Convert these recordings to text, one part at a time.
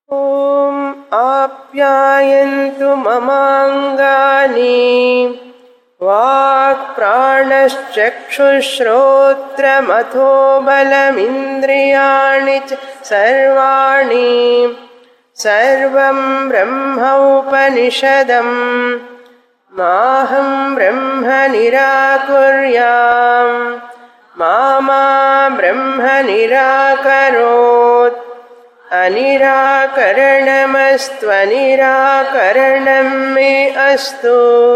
ॐ आप्यायन्तु ममाङ्गानि वाक्प्राणश्चक्षुश्रोत्रमथो बलमिन्द्रियाणि च सर्वाणि सर्वं ब्रह्मोपनिषदम् माहं ब्रह्म निराकुर्याम् मा मा ब्रह्म निराकरोत् अनिराकरणमस्त्वनिराकरणं मे अस्तु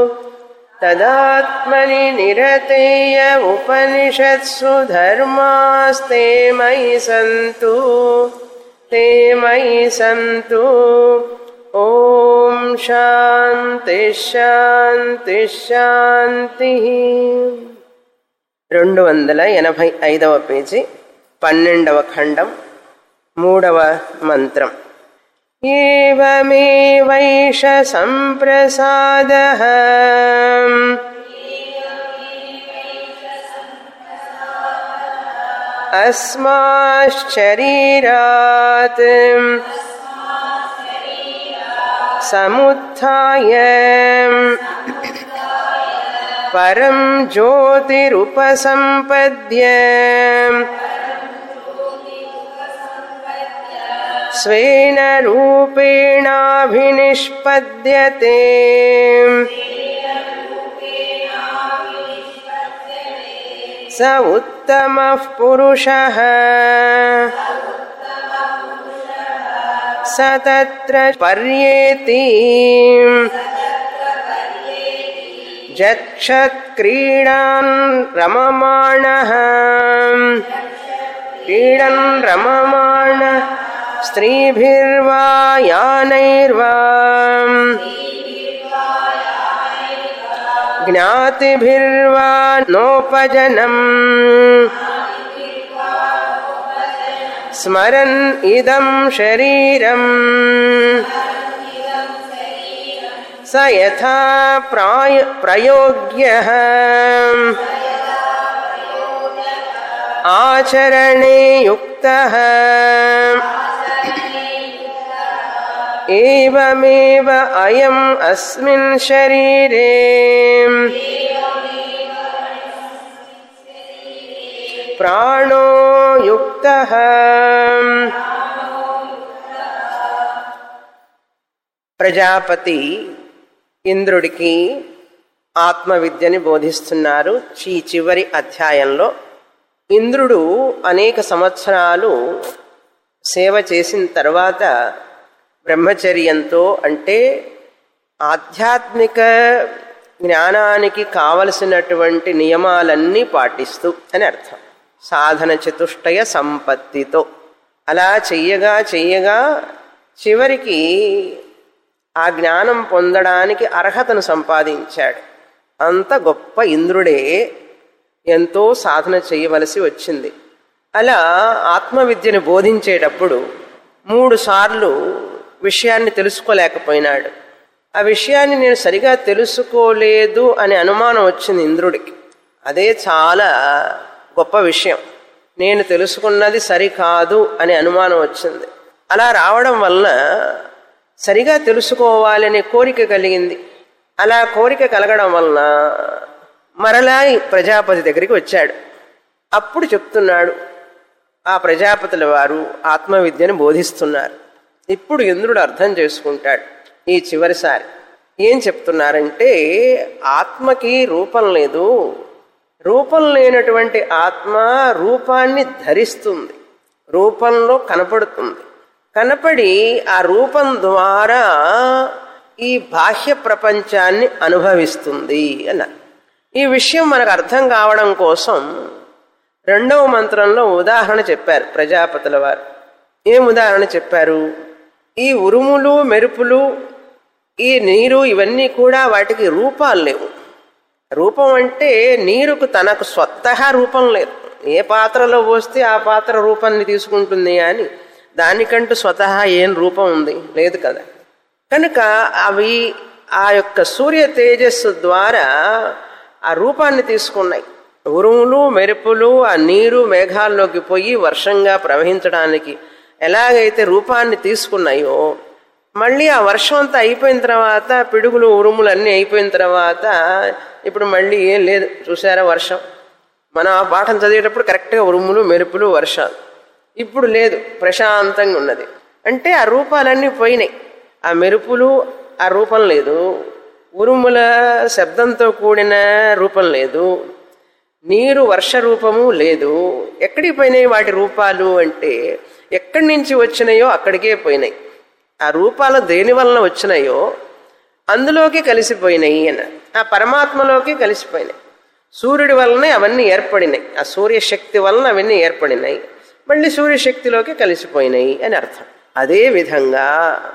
तदात्मनि निरतेय उपनिषत्सु धर्मास्ते मयि सन्तु ते मयि सन्तु ॐ శాంతి శాంతి శాంతి రెండు వందల ఎనభై ఐదవ పేజీ పన్నెండవ ఖండం మూడవ మంత్రం ఏమేవైష సంప్రసాద अस्माश्चरीरात् समुत्थाय परं ज्योतिरुपसम्पद्य स्वेन रूपेणाभिनिष्पद्यते स उत्तमः पुरुषः स तत्र पर्येति जक्षत्क्रीडान् रममाणः क्रीडन् रममाण स्त्रीभिर्वा यानैर्वा ज्ञातिभिर्वा नोपजनम् स्मरन् इदं शरीरम् स यथा प्राय प्रयोग्यः आचरणे युक्तः एवमेव अयम् अस्मिन् शरीरे प्राणो युक्तः ప్రజాపతి ఇంద్రుడికి ఆత్మవిద్యని బోధిస్తున్నారు ఈ చివరి అధ్యాయంలో ఇంద్రుడు అనేక సంవత్సరాలు సేవ చేసిన తర్వాత బ్రహ్మచర్యంతో అంటే ఆధ్యాత్మిక జ్ఞానానికి కావలసినటువంటి నియమాలన్నీ పాటిస్తూ అని అర్థం సాధన చతుష్టయ సంపత్తితో అలా చెయ్యగా చెయ్యగా చివరికి ఆ జ్ఞానం పొందడానికి అర్హతను సంపాదించాడు అంత గొప్ప ఇంద్రుడే ఎంతో సాధన చేయవలసి వచ్చింది అలా ఆత్మవిద్యను బోధించేటప్పుడు మూడు సార్లు విషయాన్ని తెలుసుకోలేకపోయినాడు ఆ విషయాన్ని నేను సరిగా తెలుసుకోలేదు అనే అనుమానం వచ్చింది ఇంద్రుడికి అదే చాలా గొప్ప విషయం నేను తెలుసుకున్నది సరికాదు అనే అనుమానం వచ్చింది అలా రావడం వలన సరిగా తెలుసుకోవాలనే కోరిక కలిగింది అలా కోరిక కలగడం వలన మరలా ఈ ప్రజాపతి దగ్గరికి వచ్చాడు అప్పుడు చెప్తున్నాడు ఆ ప్రజాపతుల వారు ఆత్మవిద్యను బోధిస్తున్నారు ఇప్పుడు ఇంద్రుడు అర్థం చేసుకుంటాడు ఈ చివరిసారి ఏం చెప్తున్నారంటే ఆత్మకి రూపం లేదు రూపం లేనటువంటి ఆత్మ రూపాన్ని ధరిస్తుంది రూపంలో కనపడుతుంది కనపడి ఆ రూపం ద్వారా ఈ బాహ్య ప్రపంచాన్ని అనుభవిస్తుంది అన్నారు ఈ విషయం మనకు అర్థం కావడం కోసం రెండవ మంత్రంలో ఉదాహరణ చెప్పారు ప్రజాపతుల వారు ఏం ఉదాహరణ చెప్పారు ఈ ఉరుములు మెరుపులు ఈ నీరు ఇవన్నీ కూడా వాటికి రూపాలు లేవు రూపం అంటే నీరుకు తనకు స్వతహా రూపం లేదు ఏ పాత్రలో పోస్తే ఆ పాత్ర రూపాన్ని తీసుకుంటుంది అని దానికంటూ స్వతహా ఏం రూపం ఉంది లేదు కదా కనుక అవి ఆ యొక్క సూర్య తేజస్సు ద్వారా ఆ రూపాన్ని తీసుకున్నాయి ఉరుములు మెరుపులు ఆ నీరు మేఘాల్లోకి పోయి వర్షంగా ప్రవహించడానికి ఎలాగైతే రూపాన్ని తీసుకున్నాయో మళ్ళీ ఆ వర్షం అంతా అయిపోయిన తర్వాత పిడుగులు ఉరుములు అన్నీ అయిపోయిన తర్వాత ఇప్పుడు మళ్ళీ ఏం లేదు చూసారా వర్షం మనం ఆ పాఠం చదివేటప్పుడు కరెక్ట్గా ఉరుములు మెరుపులు వర్షాలు ఇప్పుడు లేదు ప్రశాంతంగా ఉన్నది అంటే ఆ రూపాలన్నీ పోయినాయి ఆ మెరుపులు ఆ రూపం లేదు ఉరుముల శబ్దంతో కూడిన రూపం లేదు నీరు వర్ష రూపము లేదు ఎక్కడికి పోయినాయి వాటి రూపాలు అంటే ఎక్కడి నుంచి వచ్చినాయో అక్కడికే పోయినాయి ఆ రూపాలు దేని వలన వచ్చినాయో అందులోకి కలిసిపోయినాయి అని ఆ పరమాత్మలోకి కలిసిపోయినాయి సూర్యుడి వలనే అవన్నీ ఏర్పడినాయి ఆ సూర్యశక్తి వలన అవన్నీ ఏర్పడినాయి మళ్ళీ సూర్యశక్తిలోకి కలిసిపోయినాయి అని అర్థం అదే విధంగా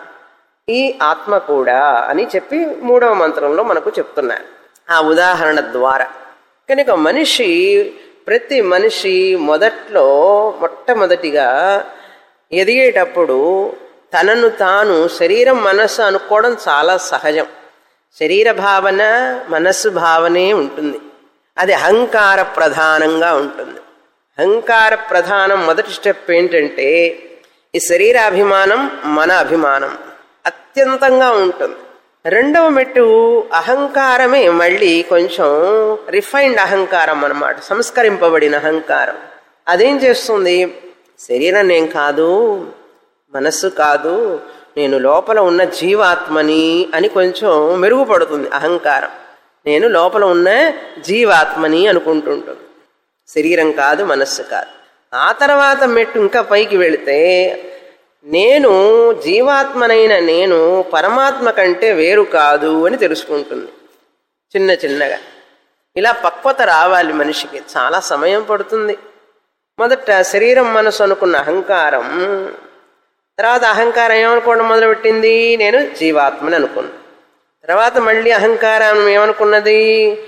ఈ ఆత్మ కూడా అని చెప్పి మూడవ మంత్రంలో మనకు చెప్తున్నారు ఆ ఉదాహరణ ద్వారా కనుక మనిషి ప్రతి మనిషి మొదట్లో మొట్టమొదటిగా ఎదిగేటప్పుడు తనను తాను శరీరం మనస్సు అనుకోవడం చాలా సహజం శరీర భావన మనస్సు భావనే ఉంటుంది అది అహంకార ప్రధానంగా ఉంటుంది అహంకార ప్రధానం మొదటి స్టెప్ ఏంటంటే ఈ శరీరాభిమానం మన అభిమానం అత్యంతంగా ఉంటుంది రెండవ మెట్టు అహంకారమే మళ్ళీ కొంచెం రిఫైన్డ్ అహంకారం అన్నమాట సంస్కరింపబడిన అహంకారం అదేం చేస్తుంది శరీరం నేను కాదు మనస్సు కాదు నేను లోపల ఉన్న జీవాత్మని అని కొంచెం మెరుగుపడుతుంది అహంకారం నేను లోపల ఉన్న జీవాత్మని అనుకుంటుంటుంది శరీరం కాదు మనస్సు కాదు ఆ తర్వాత మెట్టు ఇంకా పైకి వెళితే నేను జీవాత్మనైన నేను పరమాత్మ కంటే వేరు కాదు అని తెలుసుకుంటుంది చిన్న చిన్నగా ఇలా పక్వత రావాలి మనిషికి చాలా సమయం పడుతుంది మొదట శరీరం మనసు అనుకున్న అహంకారం తర్వాత అహంకారం ఏమనుకోవడం మొదలుపెట్టింది నేను జీవాత్మని అనుకున్నా తర్వాత మళ్ళీ అహంకారం ఏమనుకున్నది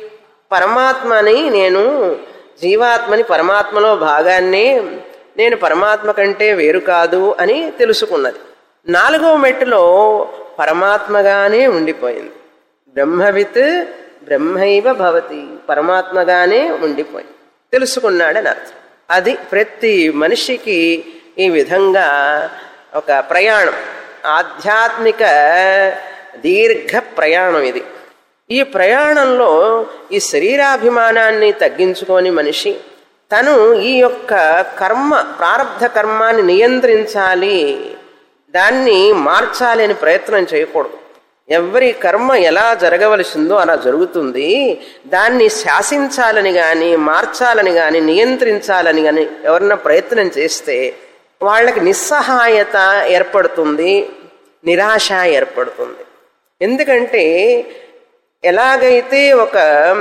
పరమాత్మని నేను జీవాత్మని పరమాత్మలో భాగాన్ని నేను పరమాత్మ కంటే వేరు కాదు అని తెలుసుకున్నది నాలుగవ మెట్టులో పరమాత్మగానే ఉండిపోయింది బ్రహ్మవిత్ బ్రహ్మైవ భవతి పరమాత్మగానే ఉండిపోయింది తెలుసుకున్నాడని అర్థం అది ప్రతి మనిషికి ఈ విధంగా ఒక ప్రయాణం ఆధ్యాత్మిక దీర్ఘ ప్రయాణం ఇది ఈ ప్రయాణంలో ఈ శరీరాభిమానాన్ని తగ్గించుకొని మనిషి తను ఈ యొక్క కర్మ ప్రారంధ కర్మాన్ని నియంత్రించాలి దాన్ని మార్చాలి అని ప్రయత్నం చేయకూడదు ఎవరి కర్మ ఎలా జరగవలసిందో అలా జరుగుతుంది దాన్ని శాసించాలని కానీ మార్చాలని కానీ నియంత్రించాలని కానీ ఎవరన్నా ప్రయత్నం చేస్తే వాళ్ళకి నిస్సహాయత ఏర్పడుతుంది నిరాశ ఏర్పడుతుంది ఎందుకంటే ఎలాగైతే ఒక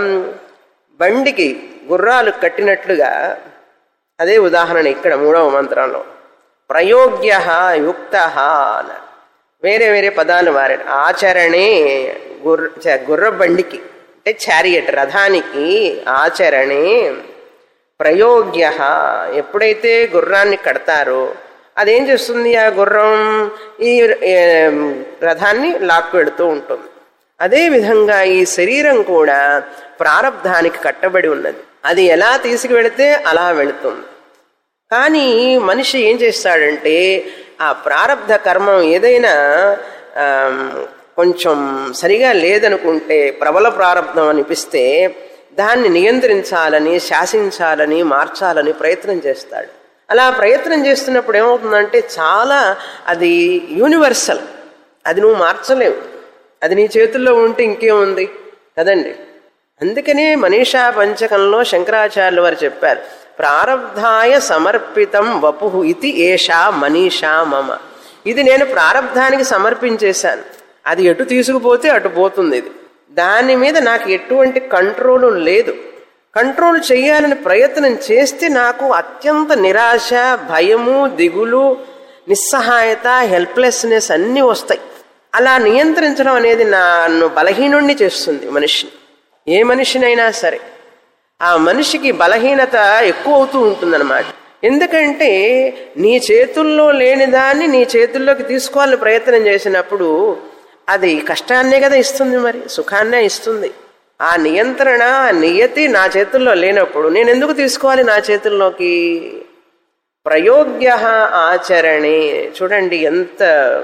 బండికి గుర్రాలు కట్టినట్లుగా అదే ఉదాహరణ ఇక్కడ మూడవ మంత్రంలో ప్రయోగ్య యుక్త అన్నారు వేరే వేరే పదాలు వారాడు ఆచరణే గుర్ర చ- గుర్ర బండికి అంటే చారియట్ రథానికి ఆచరణే ప్రయోగ్య ఎప్పుడైతే గుర్రాన్ని కడతారో అదేం చేస్తుంది ఆ గుర్రం ఈ ఏ, రథాన్ని లాక్కు వెళుతూ ఉంటుంది అదేవిధంగా ఈ శరీరం కూడా ప్రారంధానికి కట్టబడి ఉన్నది అది ఎలా తీసుకువెళితే అలా వెళుతుంది కానీ మనిషి ఏం చేస్తాడంటే ఆ ప్రారంధ కర్మం ఏదైనా ఆమ్, కొంచెం సరిగా లేదనుకుంటే ప్రబల ప్రారంధం అనిపిస్తే దాన్ని నియంత్రించాలని శాసించాలని మార్చాలని ప్రయత్నం చేస్తాడు అలా ప్రయత్నం చేస్తున్నప్పుడు ఏమవుతుందంటే చాలా అది యూనివర్సల్ అది నువ్వు మార్చలేవు అది నీ చేతుల్లో ఉంటే ఇంకేముంది కదండి అందుకనే మనీషా పంచకంలో శంకరాచార్యులు వారు చెప్పారు ప్రారబ్ధాయ సమర్పితం వపు ఇది ఏషా మనీషా మమ ఇది నేను ప్రారబ్ధానికి సమర్పించేశాను అది ఎటు తీసుకుపోతే అటు పోతుంది ఇది దాని మీద నాకు ఎటువంటి కంట్రోల్ లేదు కంట్రోల్ చేయాలని ప్రయత్నం చేస్తే నాకు అత్యంత నిరాశ భయము దిగులు నిస్సహాయత హెల్ప్లెస్నెస్ అన్నీ వస్తాయి అలా నియంత్రించడం అనేది నన్ను బలహీనుణ్ణి చేస్తుంది మనిషిని ఏ మనిషినైనా సరే ఆ మనిషికి బలహీనత ఎక్కువ అవుతూ ఉంటుందన్నమాట ఎందుకంటే నీ చేతుల్లో లేని దాన్ని నీ చేతుల్లోకి తీసుకోవాలని ప్రయత్నం చేసినప్పుడు అది కష్టాన్నే కదా ఇస్తుంది మరి సుఖాన్నే ఇస్తుంది ఆ నియంత్రణ ఆ నియతి నా చేతుల్లో లేనప్పుడు నేను ఎందుకు తీసుకోవాలి నా చేతుల్లోకి ప్రయోగ్య ఆచరణే చూడండి ఎంత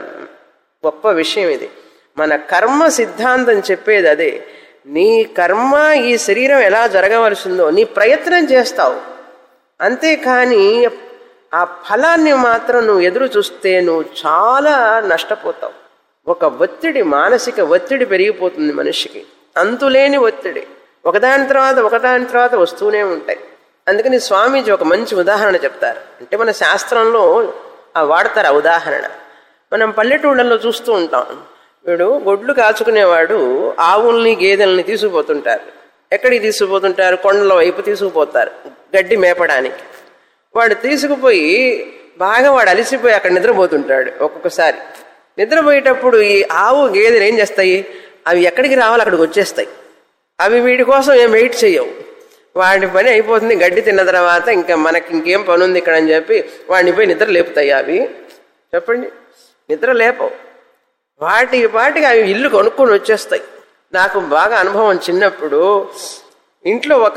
గొప్ప విషయం ఇది మన కర్మ సిద్ధాంతం చెప్పేది అదే నీ కర్మ ఈ శరీరం ఎలా జరగవలసిందో నీ ప్రయత్నం చేస్తావు అంతేకాని ఆ ఫలాన్ని మాత్రం నువ్వు ఎదురు చూస్తే నువ్వు చాలా నష్టపోతావు ఒక ఒత్తిడి మానసిక ఒత్తిడి పెరిగిపోతుంది మనిషికి అంతులేని ఒత్తిడి ఒకదాని తర్వాత ఒకదాని తర్వాత వస్తూనే ఉంటాయి అందుకని స్వామీజీ ఒక మంచి ఉదాహరణ చెప్తారు అంటే మన శాస్త్రంలో ఆ వాడతారు ఆ ఉదాహరణ మనం పల్లెటూళ్ళల్లో చూస్తూ ఉంటాం వీడు గొడ్లు కాచుకునేవాడు ఆవుల్ని గేదెల్ని తీసుకుపోతుంటారు ఎక్కడికి తీసుకుపోతుంటారు కొండల వైపు తీసుకుపోతారు గడ్డి మేపడానికి వాడు తీసుకుపోయి బాగా వాడు అలిసిపోయి అక్కడ నిద్రపోతుంటాడు ఒక్కొక్కసారి నిద్రపోయేటప్పుడు ఈ ఆవు గేదెలు ఏం చేస్తాయి అవి ఎక్కడికి రావాలి అక్కడికి వచ్చేస్తాయి అవి వీడి కోసం ఏం వెయిట్ చేయవు వాడి పని అయిపోతుంది గడ్డి తిన్న తర్వాత ఇంకా మనకి ఇంకేం పని ఉంది ఇక్కడ అని చెప్పి వాడిని పోయి నిద్ర లేపుతాయి అవి చెప్పండి నిద్ర లేపవు వాటి వాటికి అవి ఇల్లు కొనుక్కొని వచ్చేస్తాయి నాకు బాగా అనుభవం చిన్నప్పుడు ఇంట్లో ఒక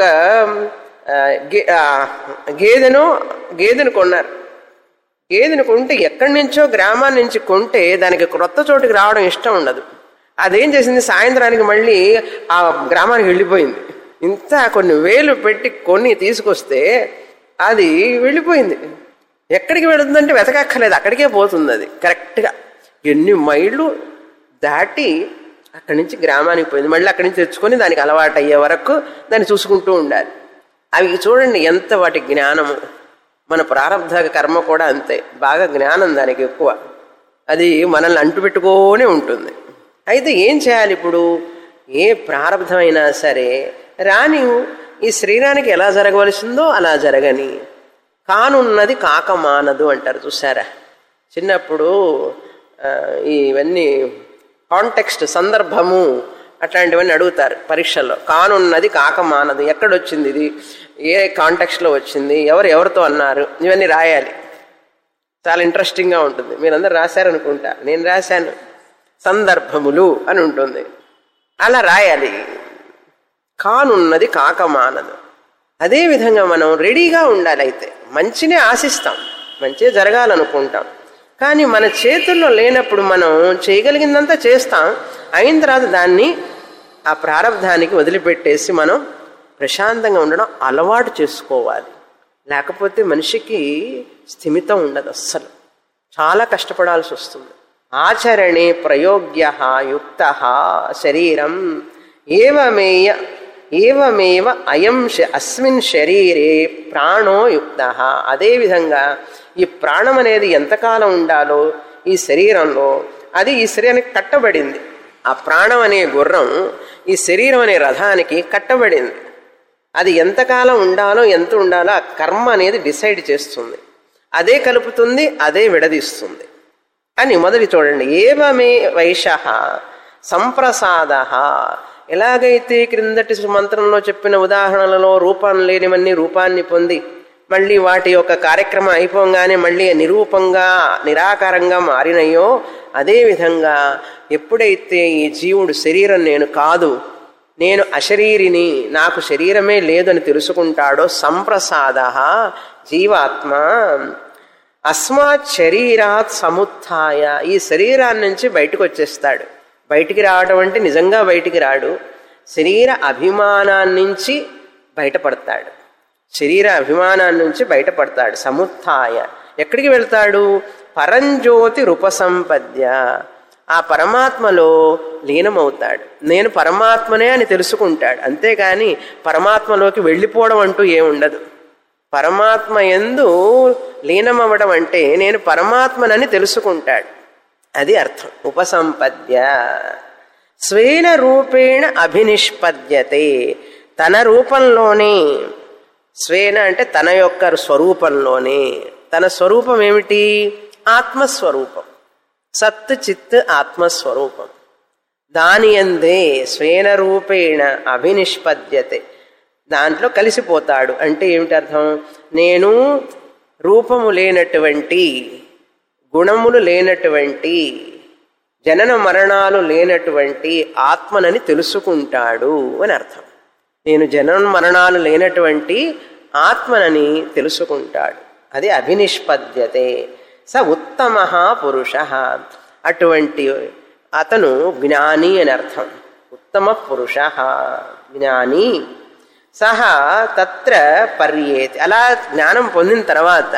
ఆ, గే- ఆ, గేదెను గేదెను కొన్నారు గేదెను కొంటే ఎక్కడి నుంచో గ్రామాన్ని నుంచి కొంటే దానికి క్రొత్త చోటుకి రావడం ఇష్టం ఉండదు అదేం చేసింది సాయంత్రానికి మళ్ళీ ఆ గ్రామానికి వెళ్ళిపోయింది ఇంత కొన్ని వేలు పెట్టి కొన్ని తీసుకొస్తే అది వెళ్ళిపోయింది ఎక్కడికి వెళుతుందంటే వెతకక్కర్లేదు అక్కడికే పోతుంది అది కరెక్ట్గా ఎన్ని మైళ్ళు దాటి అక్కడి నుంచి గ్రామానికి పోయింది మళ్ళీ అక్కడి నుంచి తెచ్చుకొని దానికి అలవాటు అయ్యే వరకు దాన్ని చూసుకుంటూ ఉండాలి అవి చూడండి ఎంత వాటి జ్ఞానము మన ప్రారంభ కర్మ కూడా అంతే బాగా జ్ఞానం దానికి ఎక్కువ అది మనల్ని అంటుపెట్టుకోనే ఉంటుంది అయితే ఏం చేయాలి ఇప్పుడు ఏ ప్రారంధమైనా సరే రాని ఈ శరీరానికి ఎలా జరగవలసిందో అలా జరగని కానున్నది కాకమానదు అంటారు చూసారా చిన్నప్పుడు ఆ, ఇవన్నీ కాంటెక్స్ట్ సందర్భము అట్లాంటివన్నీ అడుగుతారు పరీక్షల్లో కానున్నది కాకమానదు ఎక్కడొచ్చింది ఇది ఏ కాంటెక్స్ట్లో వచ్చింది ఎవరు ఎవరితో అన్నారు ఇవన్నీ రాయాలి చాలా ఇంట్రెస్టింగ్గా ఉంటుంది మీరందరూ రాశారనుకుంటా నేను రాశాను సందర్భములు అని ఉంటుంది అలా రాయాలి కానున్నది కాకమానదు అదేవిధంగా మనం రెడీగా ఉండాలి అయితే మంచినే ఆశిస్తాం మంచిగా జరగాలనుకుంటాం కానీ మన చేతుల్లో లేనప్పుడు మనం చేయగలిగిందంతా చేస్తాం అయిన తర్వాత దాన్ని ఆ ప్రారంధానికి వదిలిపెట్టేసి మనం ప్రశాంతంగా ఉండడం అలవాటు చేసుకోవాలి లేకపోతే మనిషికి స్థిమితం ఉండదు అస్సలు చాలా కష్టపడాల్సి వస్తుంది ఆచరణే ప్రయోగ్య యుక్త శరీరం ఏవమేయ ఏవమేవ అయం శ- అస్మిన్ శరీరే ప్రాణో యుక్త అదేవిధంగా ఈ ప్రాణం అనేది ఎంతకాలం ఉండాలో ఈ శరీరంలో అది ఈ శరీరానికి కట్టబడింది ఆ ప్రాణం అనే గుర్రం ఈ శరీరం అనే రథానికి కట్టబడింది అది ఎంతకాలం ఉండాలో ఎంత ఉండాలో ఆ కర్మ అనేది డిసైడ్ చేస్తుంది అదే కలుపుతుంది అదే విడదీస్తుంది అని మొదటి చూడండి ఏవమే వైష సంప్రసాద ఎలాగైతే క్రిందటి మంత్రంలో చెప్పిన ఉదాహరణలలో రూపం లేనివన్నీ రూపాన్ని పొంది మళ్ళీ వాటి యొక్క కార్యక్రమం అయిపోగానే మళ్ళీ నిరూపంగా నిరాకారంగా మారినయో అదేవిధంగా ఎప్పుడైతే ఈ జీవుడు శరీరం నేను కాదు నేను అశరీరిని నాకు శరీరమే లేదని తెలుసుకుంటాడో సంప్రసాద జీవాత్మ అస్మాత్ శరీరాత్ సముత్థాయ ఈ శరీరాన్ని నుంచి బయటకు వచ్చేస్తాడు బయటికి రావడం అంటే నిజంగా బయటికి రాడు శరీర అభిమానాన్ని నుంచి బయటపడతాడు శరీర అభిమానాన్ని నుంచి బయటపడతాడు సముత్థాయ ఎక్కడికి వెళ్తాడు పరంజ్యోతి రూపసంపద్య ఆ పరమాత్మలో లీనమవుతాడు నేను పరమాత్మనే అని తెలుసుకుంటాడు అంతేగాని పరమాత్మలోకి వెళ్ళిపోవడం అంటూ ఏముండదు పరమాత్మ ఎందు లీనమవ్వడం అంటే నేను పరమాత్మనని తెలుసుకుంటాడు అది అర్థం ఉపసంపద్య స్వేన రూపేణ అభినిష్పద్యతే తన రూపంలోనే స్వేన అంటే తన యొక్క స్వరూపంలోనే తన స్వరూపం ఏమిటి ఆత్మస్వరూపం సత్ చిత్ ఆత్మస్వరూపం దాని అందే స్వేన రూపేణ అభినిష్పద్యతే దాంట్లో కలిసిపోతాడు అంటే ఏమిటి అర్థం నేను రూపము లేనటువంటి గుణములు లేనటువంటి జనన మరణాలు లేనటువంటి ఆత్మనని తెలుసుకుంటాడు అని అర్థం నేను జనన మరణాలు లేనటువంటి ఆత్మనని తెలుసుకుంటాడు అది అభినిష్పద్యతే స ఉత్తమ పురుష అటువంటి అతను జ్ఞాని అని అర్థం ఉత్తమ పురుష జ్ఞాని సహ తత్ర పర్యేతి అలా జ్ఞానం పొందిన తర్వాత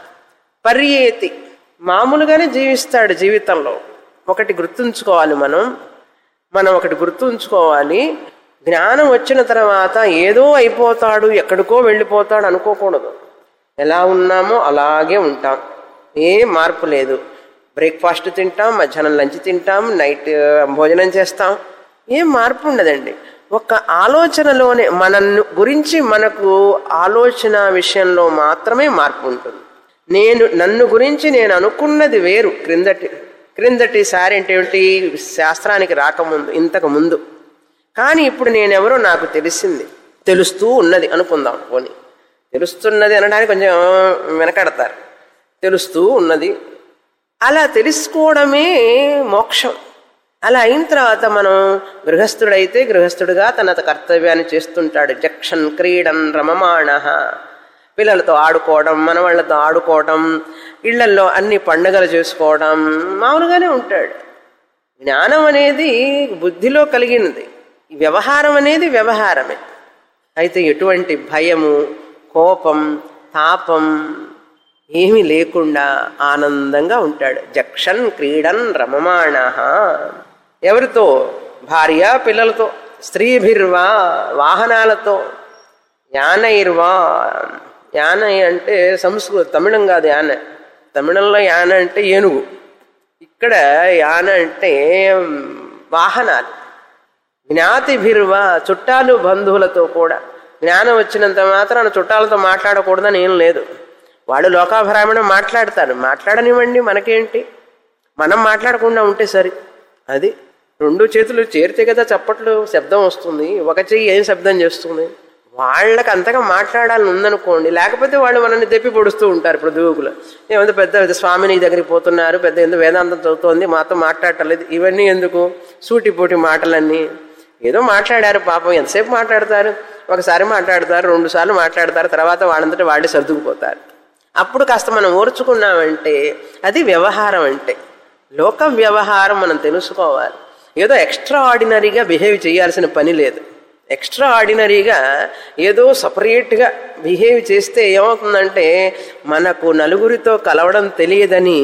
పర్యేతి మామూలుగానే జీవిస్తాడు జీవితంలో ఒకటి గుర్తుంచుకోవాలి మనం మనం ఒకటి గుర్తుంచుకోవాలి జ్ఞానం వచ్చిన తర్వాత ఏదో అయిపోతాడు ఎక్కడికో వెళ్ళిపోతాడు అనుకోకూడదు ఎలా ఉన్నామో అలాగే ఉంటాం ఏ మార్పు లేదు బ్రేక్ఫాస్ట్ తింటాం మధ్యాహ్నం లంచ్ తింటాం నైట్ భోజనం చేస్తాం ఏం మార్పు ఉండదండి ఒక ఆలోచనలోనే మన గురించి మనకు ఆలోచన విషయంలో మాత్రమే మార్పు ఉంటుంది నేను నన్ను గురించి నేను అనుకున్నది వేరు క్రిందటి క్రిందటి సారి ఏంటి శాస్త్రానికి రాకముందు ఇంతకు ముందు కానీ ఇప్పుడు నేనెవరో నాకు తెలిసింది తెలుస్తూ ఉన్నది అనుకుందాం పోని తెలుస్తున్నది అనడానికి కొంచెం వెనకడతారు తెలుస్తూ ఉన్నది అలా తెలుసుకోవడమే మోక్షం అలా అయిన తర్వాత మనం గృహస్థుడైతే గృహస్థుడిగా తన కర్తవ్యాన్ని చేస్తుంటాడు జక్షన్ క్రీడన్ రమమాణ పిల్లలతో ఆడుకోవడం మనవాళ్లతో ఆడుకోవడం ఇళ్లల్లో అన్ని పండుగలు చేసుకోవడం మామూలుగానే ఉంటాడు జ్ఞానం అనేది బుద్ధిలో కలిగినది వ్యవహారం అనేది వ్యవహారమే అయితే ఎటువంటి భయము కోపం తాపం ఏమీ లేకుండా ఆనందంగా ఉంటాడు జక్షన్ క్రీడన్ రమమాణ ఎవరితో భార్య పిల్లలతో స్త్రీభిర్వా వాహనాలతో యానైర్వా యానై అంటే సంస్కృత తమిళం కాదు యాన తమిళంలో యాన అంటే ఏనుగు ఇక్కడ యాన అంటే వాహనాలు జ్ఞాతిభిర్వ చుట్టాలు బంధువులతో కూడా జ్ఞానం వచ్చినంత మాత్రాన చుట్టాలతో మాట్లాడకూడదని ఏం లేదు వాళ్ళు లోకాభ్రామణం మాట్లాడతారు మాట్లాడనివ్వండి మనకేంటి మనం మాట్లాడకుండా ఉంటే సరి అది రెండు చేతులు చేరితే కదా చప్పట్లు శబ్దం వస్తుంది ఒక చెయ్యి ఏం శబ్దం చేస్తుంది వాళ్ళకి అంతగా మాట్లాడాలని ఉందనుకోండి లేకపోతే వాళ్ళు మనల్ని దెప్పి పొడుస్తూ ఉంటారు ఇప్పుడు దూకులు ఏమంటే పెద్ద పెద్ద స్వామిని దగ్గరికి పోతున్నారు పెద్ద ఎందుకు వేదాంతం చదువుతోంది మాతో మాట్లాడటలేదు ఇవన్నీ ఎందుకు సూటిపోటి మాటలన్నీ ఏదో మాట్లాడారు పాపం ఎంతసేపు మాట్లాడతారు ఒకసారి మాట్లాడతారు రెండు సార్లు మాట్లాడతారు తర్వాత వాళ్ళంతటా వాళ్ళే సర్దుకుపోతారు అప్పుడు కాస్త మనం ఓర్చుకున్నామంటే అది వ్యవహారం అంటే లోక వ్యవహారం మనం తెలుసుకోవాలి ఏదో ఎక్స్ట్రా ఆర్డినరీగా బిహేవ్ చేయాల్సిన పని లేదు ఎక్స్ట్రా ఆర్డినరీగా ఏదో సపరేట్గా బిహేవ్ చేస్తే ఏమవుతుందంటే మనకు నలుగురితో కలవడం తెలియదని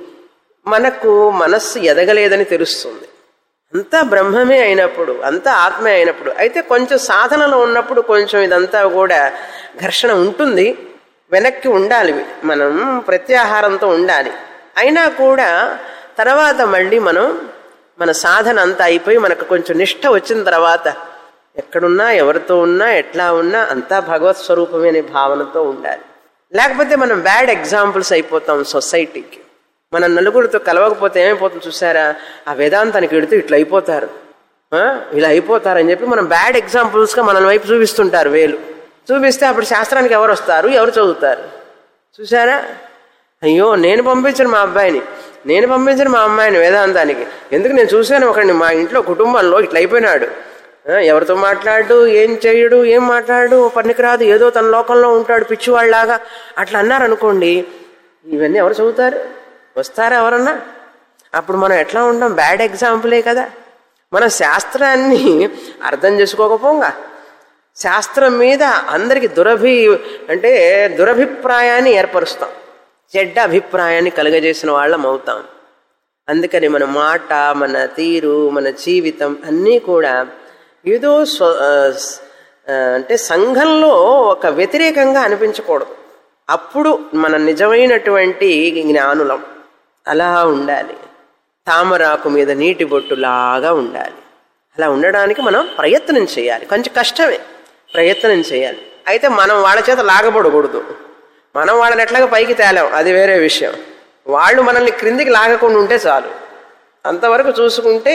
మనకు మనస్సు ఎదగలేదని తెలుస్తుంది అంతా బ్రహ్మమే అయినప్పుడు అంతా ఆత్మే అయినప్పుడు అయితే కొంచెం సాధనలో ఉన్నప్పుడు కొంచెం ఇదంతా కూడా ఘర్షణ ఉంటుంది వెనక్కి ఉండాలి మనం ప్రత్యాహారంతో ఉండాలి అయినా కూడా తర్వాత మళ్ళీ మనం మన సాధన అంతా అయిపోయి మనకు కొంచెం నిష్ట వచ్చిన తర్వాత ఎక్కడున్నా ఎవరితో ఉన్నా ఎట్లా ఉన్నా అంతా భగవత్ స్వరూపమే అనే భావనతో ఉండాలి లేకపోతే మనం బ్యాడ్ ఎగ్జాంపుల్స్ అయిపోతాం సొసైటీకి మన నలుగురితో కలవకపోతే ఏమైపోతుంది చూసారా ఆ వేదాంతానికి వెళితే ఇట్లా అయిపోతారు ఆ? ఇలా అయిపోతారని చెప్పి మనం బ్యాడ్ ఎగ్జాంపుల్స్గా మన వైపు చూపిస్తుంటారు వేలు చూపిస్తే అప్పుడు శాస్త్రానికి ఎవరు వస్తారు ఎవరు చదువుతారు చూసారా అయ్యో నేను పంపించిన మా అబ్బాయిని నేను పంపించిన మా అమ్మాయిని వేదాంతానికి ఎందుకు నేను చూశాను ఒకడిని మా ఇంట్లో కుటుంబంలో ఇట్లా అయిపోయినాడు ఆ, ఎవరితో మాట్లాడు ఏం చేయడు ఏం మాట్లాడు పనికిరాదు ఏదో తన లోకంలో ఉంటాడు పిచ్చివాళ్ళలాగా అట్లా అన్నారనుకోండి ఇవన్నీ ఎవరు చదువుతారు వస్తారా ఎవరన్నా అప్పుడు మనం ఎట్లా ఉంటాం బ్యాడ్ ఎగ్జాంపులే కదా మన శాస్త్రాన్ని అర్థం చేసుకోకపోగా శాస్త్రం మీద అందరికి దురభి అంటే దురభిప్రాయాన్ని ఏర్పరుస్తాం చెడ్డ అభిప్రాయాన్ని కలుగజేసిన వాళ్ళం అవుతాం అందుకని మన మాట మన తీరు మన జీవితం అన్నీ కూడా ఏదో స్వ ఆ, స్- ఆ, అంటే సంఘంలో ఒక వ్యతిరేకంగా అనిపించకూడదు అప్పుడు మన నిజమైనటువంటి జ్ఞానులం అలా ఉండాలి తామరాకు మీద నీటి బొట్టులాగా ఉండాలి అలా ఉండడానికి మనం ప్రయత్నం చేయాలి కొంచెం కష్టమే ప్రయత్నం చేయాలి అయితే మనం వాళ్ళ చేత లాగబడకూడదు మనం వాళ్ళని ఎట్లాగా పైకి తేలాం అది వేరే విషయం వాళ్ళు మనల్ని క్రిందికి లాగకుండా ఉంటే చాలు అంతవరకు చూసుకుంటే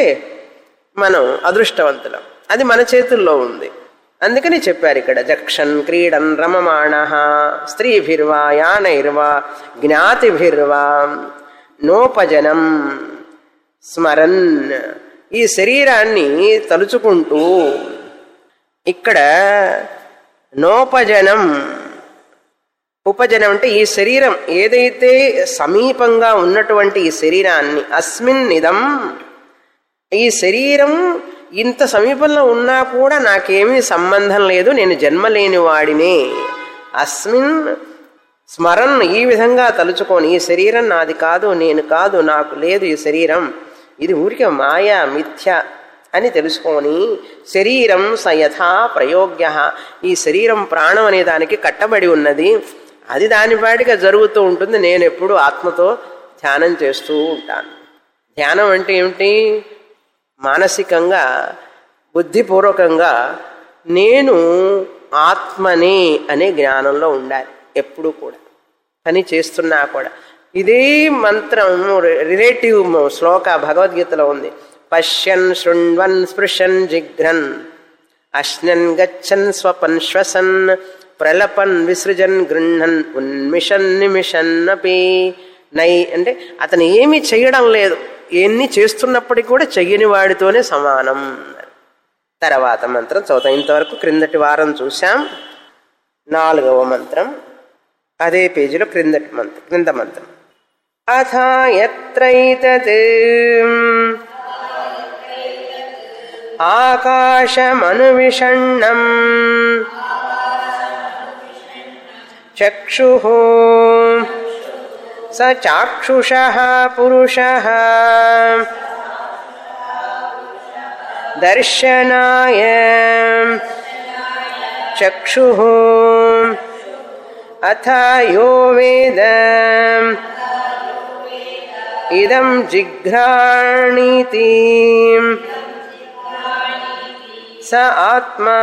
మనం అదృష్టవంతులం అది మన చేతుల్లో ఉంది అందుకని చెప్పారు ఇక్కడ జక్షన్ క్రీడన్ రమమాణ స్త్రీభిర్వా యానైర్వా జ్ఞాతిభిర్వా నోపజనం స్మరన్ ఈ శరీరాన్ని తలుచుకుంటూ ఇక్కడ నోపజనం ఉపజనం అంటే ఈ శరీరం ఏదైతే సమీపంగా ఉన్నటువంటి ఈ శరీరాన్ని అస్మిన్ ఇదం ఈ శరీరం ఇంత సమీపంలో ఉన్నా కూడా నాకేమీ సంబంధం లేదు నేను జన్మ లేని వాడినే అస్మిన్ స్మరన్ ఈ విధంగా తలుచుకొని ఈ శరీరం నాది కాదు నేను కాదు నాకు లేదు ఈ శరీరం ఇది ఊరికే మాయా మిథ్య అని తెలుసుకొని శరీరం సయథా ప్రయోగ్య ఈ శరీరం ప్రాణం అనే దానికి కట్టబడి ఉన్నది అది దాని పాటిగా జరుగుతూ ఉంటుంది నేను ఎప్పుడు ఆత్మతో ధ్యానం చేస్తూ ఉంటాను ధ్యానం అంటే ఏమిటి మానసికంగా బుద్ధిపూర్వకంగా నేను ఆత్మనే అనే జ్ఞానంలో ఉండాలి ఎప్పుడు కూడా పని చేస్తున్నా కూడా ఇదే మంత్రం రిలేటివ్ శ్లోక భగవద్గీతలో ఉంది పశ్యన్ శృణ్వన్ స్పృశన్ జిఘ్రన్ అశ్నన్ గచ్చన్ స్వపన్ శ్వసన్ ప్రలపన్ విసృజన్ గృహన్ ఉన్మిషన్ నిమిషన్ అపి నై అంటే అతను ఏమీ చేయడం లేదు ఎన్ని చేస్తున్నప్పటికీ కూడా చెయ్యని వాడితోనే సమానం తర్వాత మంత్రం చదువుతాం ఇంతవరకు క్రిందటి వారం చూసాం నాలుగవ మంత్రం అదే పేజీలో క్రిందటి మంత్రం క్రింద మంత్రం అథ ఎత్రైతత్ ఆకాశమనువిషణం చక్షు స చాక్షుష పురుష దర్శనాయ చక్షు అథ యో వేద ఇదం జిఘ్రాణీతి స ఆత్మా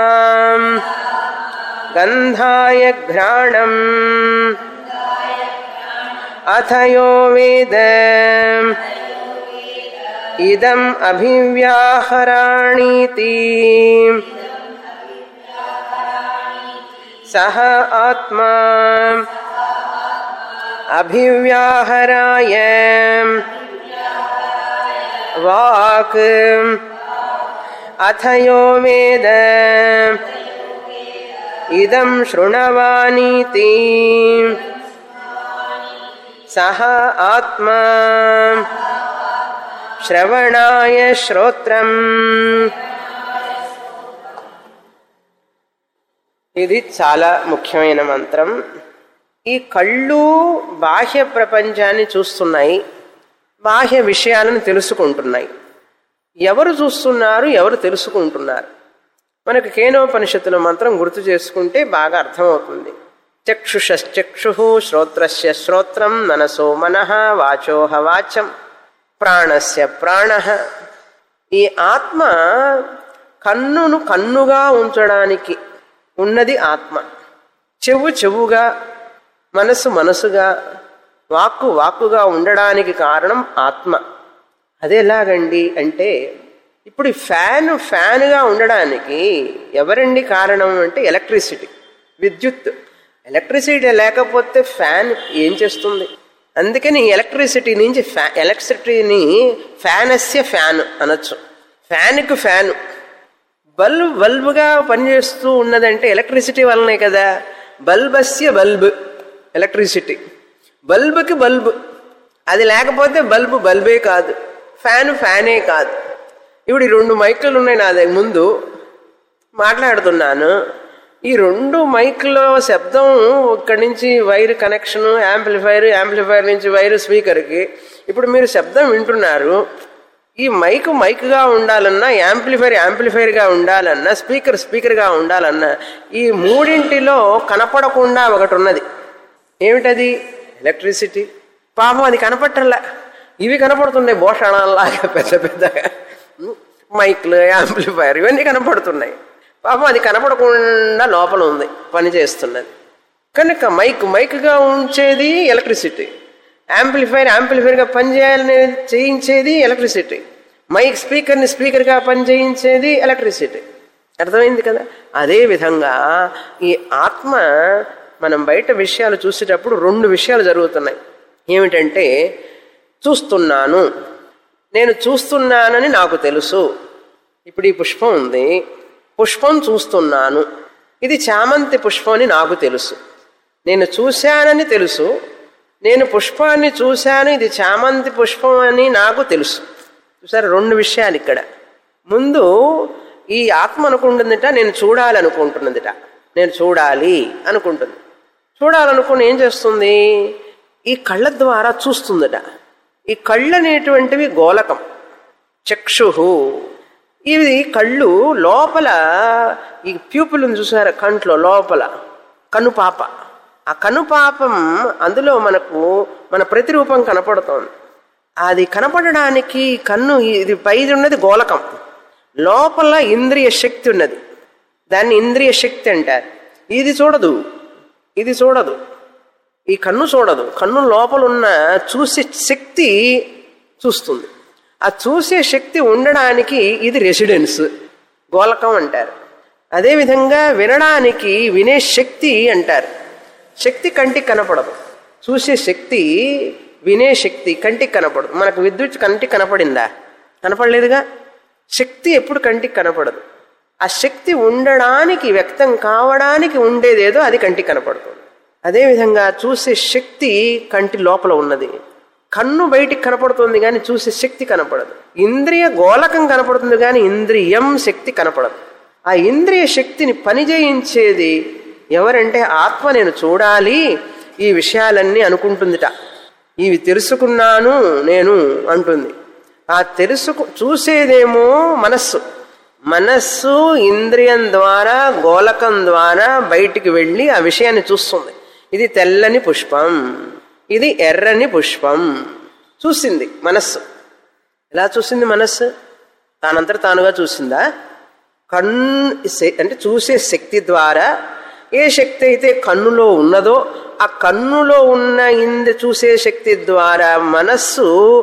గంధాయ ఘ్రాణం అథ యో వేద ఇదం అభివ్యాహరాణీతి సహ ఆత్మా అభివ్యాహరాయ వాక్ అథ యో వేద ఇదం శృణవానీతి సహ ఆత్మా శ్రవణాయ శ్రోత్రం ఇది చాలా ముఖ్యమైన మంత్రం ఈ కళ్ళు బాహ్య ప్రపంచాన్ని చూస్తున్నాయి బాహ్య విషయాలను తెలుసుకుంటున్నాయి ఎవరు చూస్తున్నారు ఎవరు తెలుసుకుంటున్నారు మనకు కేనోపనిషత్తుల మంత్రం గుర్తు చేసుకుంటే బాగా అర్థమవుతుంది చక్షుషశ్చక్షు శ్రోత్రస్య శ్రోత్రం మనసో మనః వాచోహ వాచం ప్రాణస్య ప్రాణ ఈ ఆత్మ కన్నును కన్నుగా ఉంచడానికి ఉన్నది ఆత్మ చెవు చెవుగా మనసు మనసుగా వాక్కు వాక్కుగా ఉండడానికి కారణం ఆత్మ అదెలాగండి అంటే ఇప్పుడు ఈ ఫ్యాన్ ఫ్యాన్గా ఉండడానికి ఎవరండి కారణం అంటే ఎలక్ట్రిసిటీ విద్యుత్ ఎలక్ట్రిసిటీ లేకపోతే ఫ్యాన్ ఏం చేస్తుంది అందుకని ఎలక్ట్రిసిటీ నుంచి ఫ్యా ఎలక్ట్రిసిటీని ఫ్యానస్య ఫ్యాన్ అనొచ్చు ఫ్యాన్కు ఫ్యాన్ బల్బ్ బల్బుగా పనిచేస్తూ ఉన్నదంటే ఎలక్ట్రిసిటీ వల్లనే కదా బల్బస్య బల్బ్ ఎలక్ట్రిసిటీ బల్బుకి బల్బు అది లేకపోతే బల్బు బల్బే కాదు ఫ్యాన్ ఫ్యానే కాదు ఇప్పుడు ఈ రెండు మైకులు ఉన్నాయి నా దగ్గర ముందు మాట్లాడుతున్నాను ఈ రెండు మైక్లో శబ్దం ఇక్కడి నుంచి వైర్ కనెక్షన్ యాంప్లిఫైర్ యాంప్లిఫైర్ నుంచి వైర్ స్పీకర్కి ఇప్పుడు మీరు శబ్దం వింటున్నారు ఈ మైక్ మైక్గా ఉండాలన్నా యాంప్లిఫైర్ యాంప్లిఫైర్గా ఉండాలన్నా స్పీకర్ స్పీకర్గా ఉండాలన్నా ఈ మూడింటిలో కనపడకుండా ఒకటి ఉన్నది ఏమిటది ఎలక్ట్రిసిటీ పాపం అది కనపట్టంలా ఇవి కనపడుతున్నాయి భూషణాల్లాగా పెద్ద పెద్దగా మైక్లు యాంప్లిఫైర్ ఇవన్నీ కనపడుతున్నాయి పాపం అది కనపడకుండా లోపల ఉంది పని చేస్తున్నది కనుక మైక్ మైక్గా ఉంచేది ఎలక్ట్రిసిటీ యాంప్లిఫైర్ యాంప్లిఫైర్గా పనిచేయాలని చేయించేది ఎలక్ట్రిసిటీ మైక్ స్పీకర్ని స్పీకర్గా పనిచేయించేది ఎలక్ట్రిసిటీ అర్థమైంది కదా అదే విధంగా ఈ ఆత్మ మనం బయట విషయాలు చూసేటప్పుడు రెండు విషయాలు జరుగుతున్నాయి ఏమిటంటే చూస్తున్నాను నేను చూస్తున్నానని నాకు తెలుసు ఇప్పుడు ఈ పుష్పం ఉంది పుష్పం చూస్తున్నాను ఇది చామంతి పుష్పం అని నాకు తెలుసు నేను చూశానని తెలుసు నేను పుష్పాన్ని చూశాను ఇది చామంతి పుష్పం అని నాకు తెలుసు చూసారు రెండు విషయాలు ఇక్కడ ముందు ఈ ఆత్మ అనుకుంటుందిట నేను చూడాలనుకుంటున్నదిట నేను చూడాలి అనుకుంటుంది చూడాలనుకుని ఏం చేస్తుంది ఈ కళ్ళ ద్వారా చూస్తుందట ఈ కళ్ళు అనేటువంటివి గోలకం చక్షు ఇవి కళ్ళు లోపల ఈ ప్యూపుల్ ఉంది చూసారా కంట్లో లోపల కనుపాప ఆ కనుపాపం అందులో మనకు మన ప్రతిరూపం కనపడుతోంది అది కనపడడానికి కన్ను ఇది పైది ఉన్నది గోలకం లోపల ఇంద్రియ శక్తి ఉన్నది దాన్ని ఇంద్రియ శక్తి అంటారు ఇది చూడదు ఇది చూడదు ఈ కన్ను చూడదు కన్ను లోపల ఉన్న చూసే శక్తి చూస్తుంది ఆ చూసే శక్తి ఉండడానికి ఇది రెసిడెన్స్ గోలకం అంటారు అదేవిధంగా వినడానికి వినే శక్తి అంటారు శక్తి కంటికి కనపడదు చూసే శక్తి వినే శక్తి కంటికి కనపడదు మనకు విద్యుత్ కంటికి కనపడిందా కనపడలేదుగా శక్తి ఎప్పుడు కంటికి కనపడదు ఆ శక్తి ఉండడానికి వ్యక్తం కావడానికి ఉండేదేదో అది కంటికి కనపడుతుంది అదేవిధంగా చూసే శక్తి కంటి లోపల ఉన్నది కన్ను బయటికి కనపడుతుంది కానీ చూసే శక్తి కనపడదు ఇంద్రియ గోలకం కనపడుతుంది కానీ ఇంద్రియం శక్తి కనపడదు ఆ ఇంద్రియ శక్తిని పనిచేయించేది ఎవరంటే ఆత్మ నేను చూడాలి ఈ విషయాలన్నీ అనుకుంటుందిట ఇవి తెలుసుకున్నాను నేను అంటుంది ఆ తెలుసుకు చూసేదేమో మనస్సు మనస్సు ఇంద్రియం ద్వారా గోలకం ద్వారా బయటికి వెళ్ళి ఆ విషయాన్ని చూస్తుంది ఇది తెల్లని పుష్పం ఇది ఎర్రని పుష్పం చూసింది మనస్సు ఎలా చూసింది మనస్సు తానంతట తానుగా చూసిందా కన్ను అంటే చూసే శక్తి ద్వారా ఏ శక్తి అయితే కన్నులో ఉన్నదో ఆ కన్నులో ఉన్న ఇంద్ర చూసే శక్తి ద్వారా మనస్సు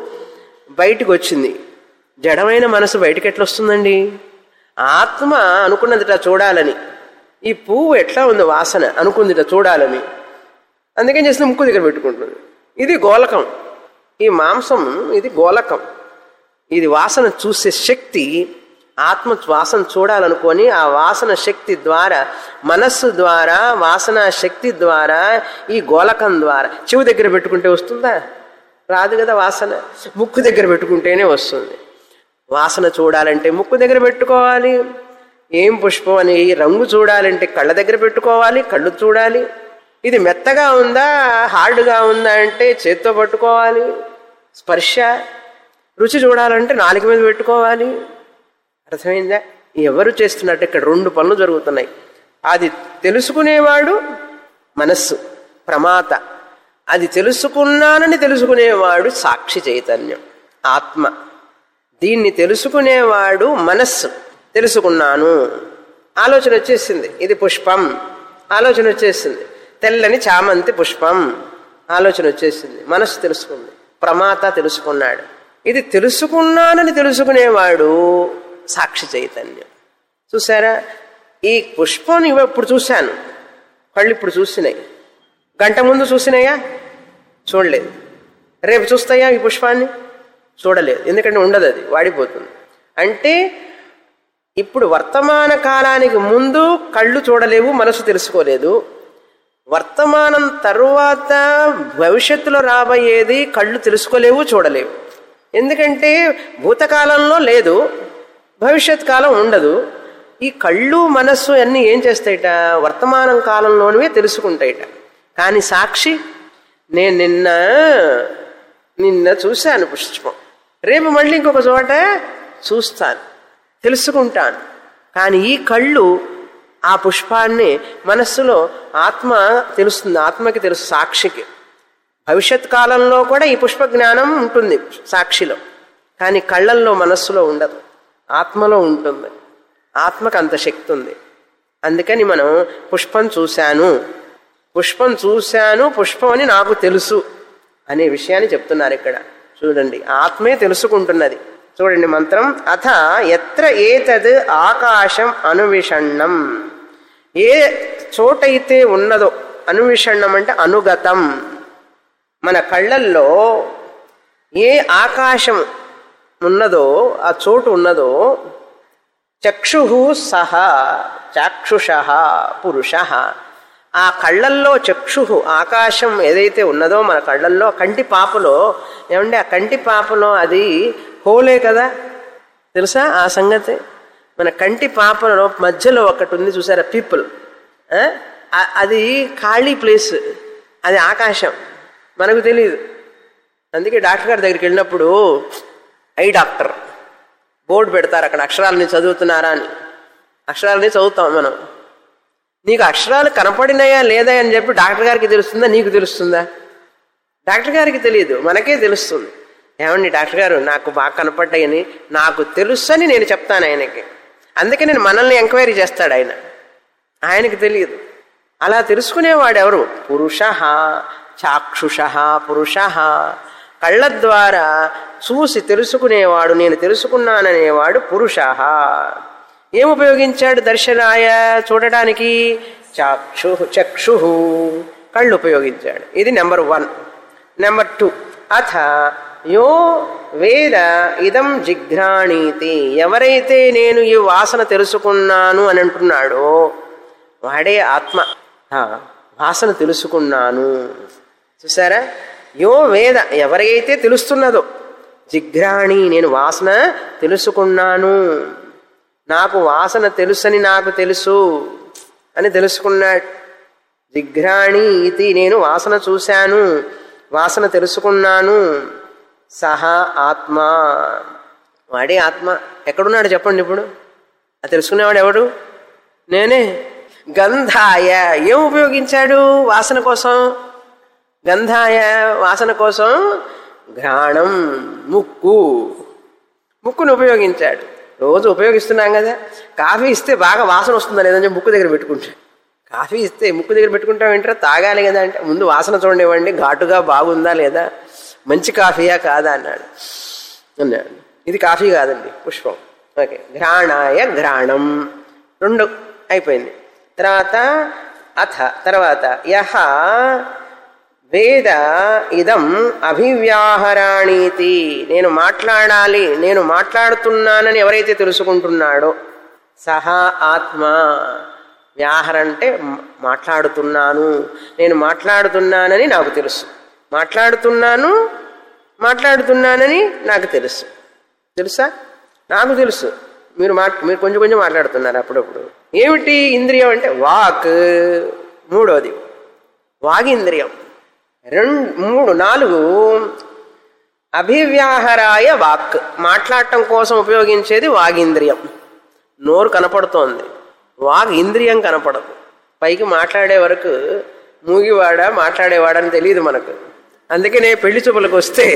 బయటికి వచ్చింది జడమైన మనసు బయటికి ఎట్లా వస్తుందండి ఆత్మ అనుకున్నదిట చూడాలని ఈ పువ్వు ఎట్లా ఉంది వాసన అనుకుందిట చూడాలని అందుకేం చేస్తుంది ముక్కు దగ్గర పెట్టుకుంటుంది ఇది గోలకం ఈ మాంసం ఇది గోలకం ఇది వాసన చూసే శక్తి ఆత్మ వాసన చూడాలనుకొని ఆ వాసన శక్తి ద్వారా మనస్సు ద్వారా వాసన శక్తి ద్వారా ఈ గోలకం ద్వారా చెవి దగ్గర పెట్టుకుంటే వస్తుందా రాదు కదా వాసన ముక్కు దగ్గర పెట్టుకుంటేనే వస్తుంది వాసన చూడాలంటే ముక్కు దగ్గర పెట్టుకోవాలి ఏం పుష్పం అని రంగు చూడాలంటే కళ్ళ దగ్గర పెట్టుకోవాలి కళ్ళు చూడాలి ఇది మెత్తగా ఉందా హార్డ్గా ఉందా అంటే చేత్తో పట్టుకోవాలి స్పర్శ రుచి చూడాలంటే నాలుక మీద పెట్టుకోవాలి అర్థమైందా ఎవరు చేస్తున్నట్టు ఇక్కడ రెండు పనులు జరుగుతున్నాయి అది తెలుసుకునేవాడు మనస్సు ప్రమాత అది తెలుసుకున్నానని తెలుసుకునేవాడు సాక్షి చైతన్యం ఆత్మ దీన్ని తెలుసుకునేవాడు మనస్సు తెలుసుకున్నాను ఆలోచన వచ్చేసింది ఇది పుష్పం ఆలోచన వచ్చేసింది తెల్లని చామంతి పుష్పం ఆలోచన వచ్చేసింది మనస్సు తెలుసుకుంది ప్రమాత తెలుసుకున్నాడు ఇది తెలుసుకున్నానని తెలుసుకునేవాడు సాక్షి చైతన్యం చూసారా ఈ పుష్పం ఇవి ఇప్పుడు చూశాను కళ్ళు ఇప్పుడు చూసినాయి గంట ముందు చూసినాయా చూడలేదు రేపు చూస్తాయా ఈ పుష్పాన్ని చూడలేదు ఎందుకంటే ఉండదు అది వాడిపోతుంది అంటే ఇప్పుడు వర్తమాన కాలానికి ముందు కళ్ళు చూడలేవు మనసు తెలుసుకోలేదు వర్తమానం తరువాత భవిష్యత్తులో రాబోయేది కళ్ళు తెలుసుకోలేవు చూడలేవు ఎందుకంటే భూతకాలంలో లేదు భవిష్యత్ కాలం ఉండదు ఈ కళ్ళు మనస్సు అన్నీ ఏం చేస్తాయిట వర్తమానం కాలంలోనివే తెలుసుకుంటాయిట కానీ సాక్షి నేను నిన్న నిన్న చూశాను పుష్పం రేపు మళ్ళీ ఇంకొక చోట చూస్తాను తెలుసుకుంటాను కానీ ఈ కళ్ళు ఆ పుష్పాన్ని మనస్సులో ఆత్మ తెలుస్తుంది ఆత్మకి తెలుసు సాక్షికి భవిష్యత్ కాలంలో కూడా ఈ పుష్ప జ్ఞానం ఉంటుంది సాక్షిలో కానీ కళ్ళల్లో మనస్సులో ఉండదు ఆత్మలో ఉంటుంది ఆత్మకు అంత శక్తి ఉంది అందుకని మనం పుష్పం చూశాను పుష్పం చూశాను పుష్పం అని నాకు తెలుసు అనే విషయాన్ని చెప్తున్నారు ఇక్కడ చూడండి ఆత్మే తెలుసుకుంటున్నది చూడండి మంత్రం అథ ఎత్ర ఏతద్ ఆకాశం అనువిషణం ఏ చోటైతే ఉన్నదో అనువిషణం అంటే అనుగతం మన కళ్ళల్లో ఏ ఆకాశం ఉన్నదో ఆ చోటు ఉన్నదో చక్షు సహ చాక్షుష పురుష ఆ కళ్ళల్లో చక్షు ఆకాశం ఏదైతే ఉన్నదో మన కళ్ళల్లో కంటి పాపలో ఏమంటే ఆ కంటి పాపలో అది హోలే కదా తెలుసా ఆ సంగతి మన కంటి పాపలో మధ్యలో ఒకటి ఉంది చూసారా పీపుల్ అది ఖాళీ ప్లేస్ అది ఆకాశం మనకు తెలియదు అందుకే డాక్టర్ గారి దగ్గరికి వెళ్ళినప్పుడు ఐ డాక్టర్ బోర్డు పెడతారు అక్కడ అక్షరాలని చదువుతున్నారా అని అక్షరాలని చదువుతాం మనం నీకు అక్షరాలు కనపడినాయా లేదా అని చెప్పి డాక్టర్ గారికి తెలుస్తుందా నీకు తెలుస్తుందా డాక్టర్ గారికి తెలియదు మనకే తెలుస్తుంది ఏమండి డాక్టర్ గారు నాకు బాగా కనపడ్డాయని నాకు తెలుసని నేను చెప్తాను ఆయనకి అందుకే నేను మనల్ని ఎంక్వైరీ చేస్తాడు ఆయన ఆయనకి తెలియదు అలా తెలుసుకునేవాడు ఎవరు పురుష చాక్షుష పురుష కళ్ళ ద్వారా చూసి తెలుసుకునేవాడు నేను తెలుసుకున్నాననేవాడు పురుష ఏం ఉపయోగించాడు దర్శనాయ చూడడానికి చాక్షు చక్షు కళ్ళు ఉపయోగించాడు ఇది నెంబర్ వన్ నెంబర్ టూ అథ యో వేద ఇదం జిఘ్రాణీతి ఎవరైతే నేను ఈ వాసన తెలుసుకున్నాను అని అంటున్నాడో వాడే ఆత్మ ఆ, వాసన తెలుసుకున్నాను చూసారా యో వేద ఎవరైతే తెలుస్తున్నదో జిఘ్రాణి నేను వాసన తెలుసుకున్నాను నాకు వాసన తెలుసని నాకు తెలుసు అని తెలుసుకున్నాడు జిఘ్రాణి ఇది నేను వాసన చూశాను వాసన తెలుసుకున్నాను సహా ఆత్మ వాడే ఆత్మ ఎక్కడున్నాడు చెప్పండి ఇప్పుడు అది తెలుసుకునేవాడు ఎవడు నేనే గంధాయ ఏం ఉపయోగించాడు వాసన కోసం గంధాయ వాసన కోసం ఘ్రాణం ముక్కు ముక్కును ఉపయోగించాడు రోజు ఉపయోగిస్తున్నాం కదా కాఫీ ఇస్తే బాగా వాసన వస్తుందా లేదని చెప్పి ముక్కు దగ్గర పెట్టుకుంటా కాఫీ ఇస్తే ముక్కు దగ్గర పెట్టుకుంటాం ఏంటారా తాగాలి కదా అంటే ముందు వాసన చూడండివ్వండి ఘాటుగా బాగుందా లేదా మంచి కాఫీయా కాదా అన్నాడు అన్నాడు ఇది కాఫీ కాదండి పుష్పం ఓకే ఘ్రాణాయ ఘ్రాణం రెండు అయిపోయింది తర్వాత అథ తర్వాత యహ వేద ఇదం అభివ్యాహరాణీతి నేను మాట్లాడాలి నేను మాట్లాడుతున్నానని ఎవరైతే తెలుసుకుంటున్నాడో సహా ఆత్మ వ్యాహర అంటే మ- మాట్లాడుతున్నాను నేను మాట్లాడుతున్నానని నాకు తెలుసు మాట్లాడుతున్నాను మాట్లాడుతున్నానని నాకు తెలుసు తెలుసా నాకు తెలుసు మీరు మా మీరు కొంచెం కొంచెం మాట్లాడుతున్నారు అప్పుడప్పుడు ఏమిటి ఇంద్రియం అంటే వాక్ మూడోది వాగింద్రియం రెండు మూడు నాలుగు అభివ్యాహరాయ వాక్ మాట్లాడటం కోసం ఉపయోగించేది వాగింద్రియం నోరు కనపడుతోంది వాగ్ ఇంద్రియం కనపడదు పైకి మాట్లాడే వరకు మూగివాడా మాట్లాడేవాడని తెలియదు మనకు అందుకనే పెళ్లి చూపులకు వస్తే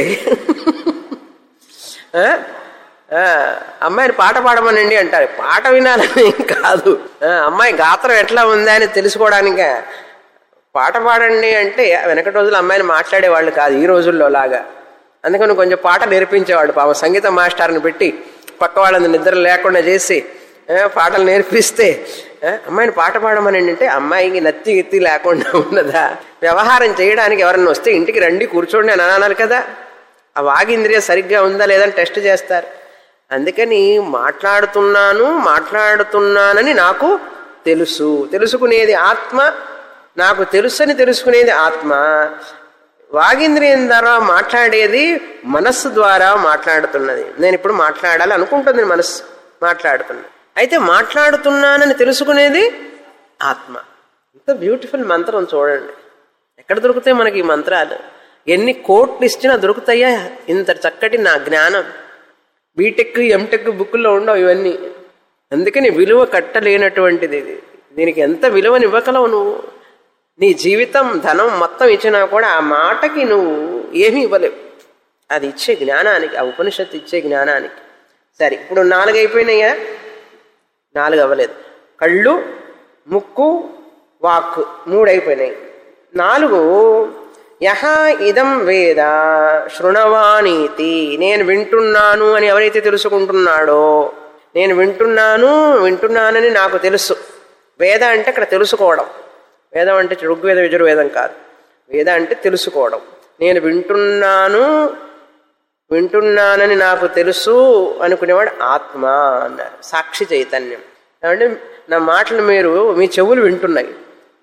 ఆ? ఆ, అమ్మాయిని పాట పాడమనండి అంటారు పాట వినాలని కాదు ఆ, అమ్మాయి గాత్రం ఎట్లా ఉందా అని తెలుసుకోవడానికే పాట పాడండి అంటే వెనకటి రోజులు అమ్మాయిని మాట్లాడేవాళ్ళు కాదు ఈ రోజుల్లో లాగా అందుకని కొంచెం పాట నేర్పించేవాళ్ళు పాపం సంగీత మాస్టర్ని పెట్టి పక్క వాళ్ళని నిద్ర లేకుండా చేసి ఆ, పాటలు నేర్పిస్తే ఆ, అమ్మాయిని పాట పాడమనండి అంటే అమ్మాయికి నత్తి ఎత్తి లేకుండా ఉన్నదా వ్యవహారం చేయడానికి ఎవరన్నా వస్తే ఇంటికి రండి కూర్చోండి అని అనాలి కదా ఆ వాగింద్రియ సరిగ్గా ఉందా లేదని టెస్ట్ చేస్తారు అందుకని మాట్లాడుతున్నాను మాట్లాడుతున్నానని నాకు తెలుసు తెలుసుకునేది ఆత్మ నాకు తెలుసని తెలుసుకునేది ఆత్మ వాగింద్రియం ద్వారా మాట్లాడేది మనస్సు ద్వారా మాట్లాడుతున్నది నేను ఇప్పుడు మాట్లాడాలి అనుకుంటుంది మనస్సు మాట్లాడుతున్నా అయితే మాట్లాడుతున్నానని తెలుసుకునేది ఆత్మ ఇంత బ్యూటిఫుల్ మంత్రం చూడండి ఎక్కడ దొరుకుతాయి మనకి ఈ మంత్రాలు ఎన్ని కోట్లు ఇచ్చినా దొరుకుతాయా ఇంత చక్కటి నా జ్ఞానం బీటెక్ ఎంటెక్ బుక్కుల్లో ఉండవు ఇవన్నీ అందుకని విలువ కట్టలేనటువంటిది ఇది దీనికి ఎంత విలువని ఇవ్వగలవు నువ్వు నీ జీవితం ధనం మొత్తం ఇచ్చినా కూడా ఆ మాటకి నువ్వు ఏమీ ఇవ్వలేవు అది ఇచ్చే జ్ఞానానికి ఆ ఉపనిషత్తు ఇచ్చే జ్ఞానానికి సరే ఇప్పుడు నాలుగు అయిపోయినాయా నాలుగు అవ్వలేదు కళ్ళు ముక్కు వాక్ మూడు అయిపోయినాయి నాలుగు యహ ఇదం వేద శృణవానీతి నేను వింటున్నాను అని ఎవరైతే తెలుసుకుంటున్నాడో నేను వింటున్నాను వింటున్నానని నాకు తెలుసు వేద అంటే అక్కడ తెలుసుకోవడం వేదం అంటే ఋగ్వేద యజుర్వేదం కాదు వేద అంటే తెలుసుకోవడం నేను వింటున్నాను వింటున్నానని నాకు తెలుసు అనుకునేవాడు ఆత్మ అన్నారు సాక్షి చైతన్యం అంటే నా మాటలు మీరు మీ చెవులు వింటున్నాయి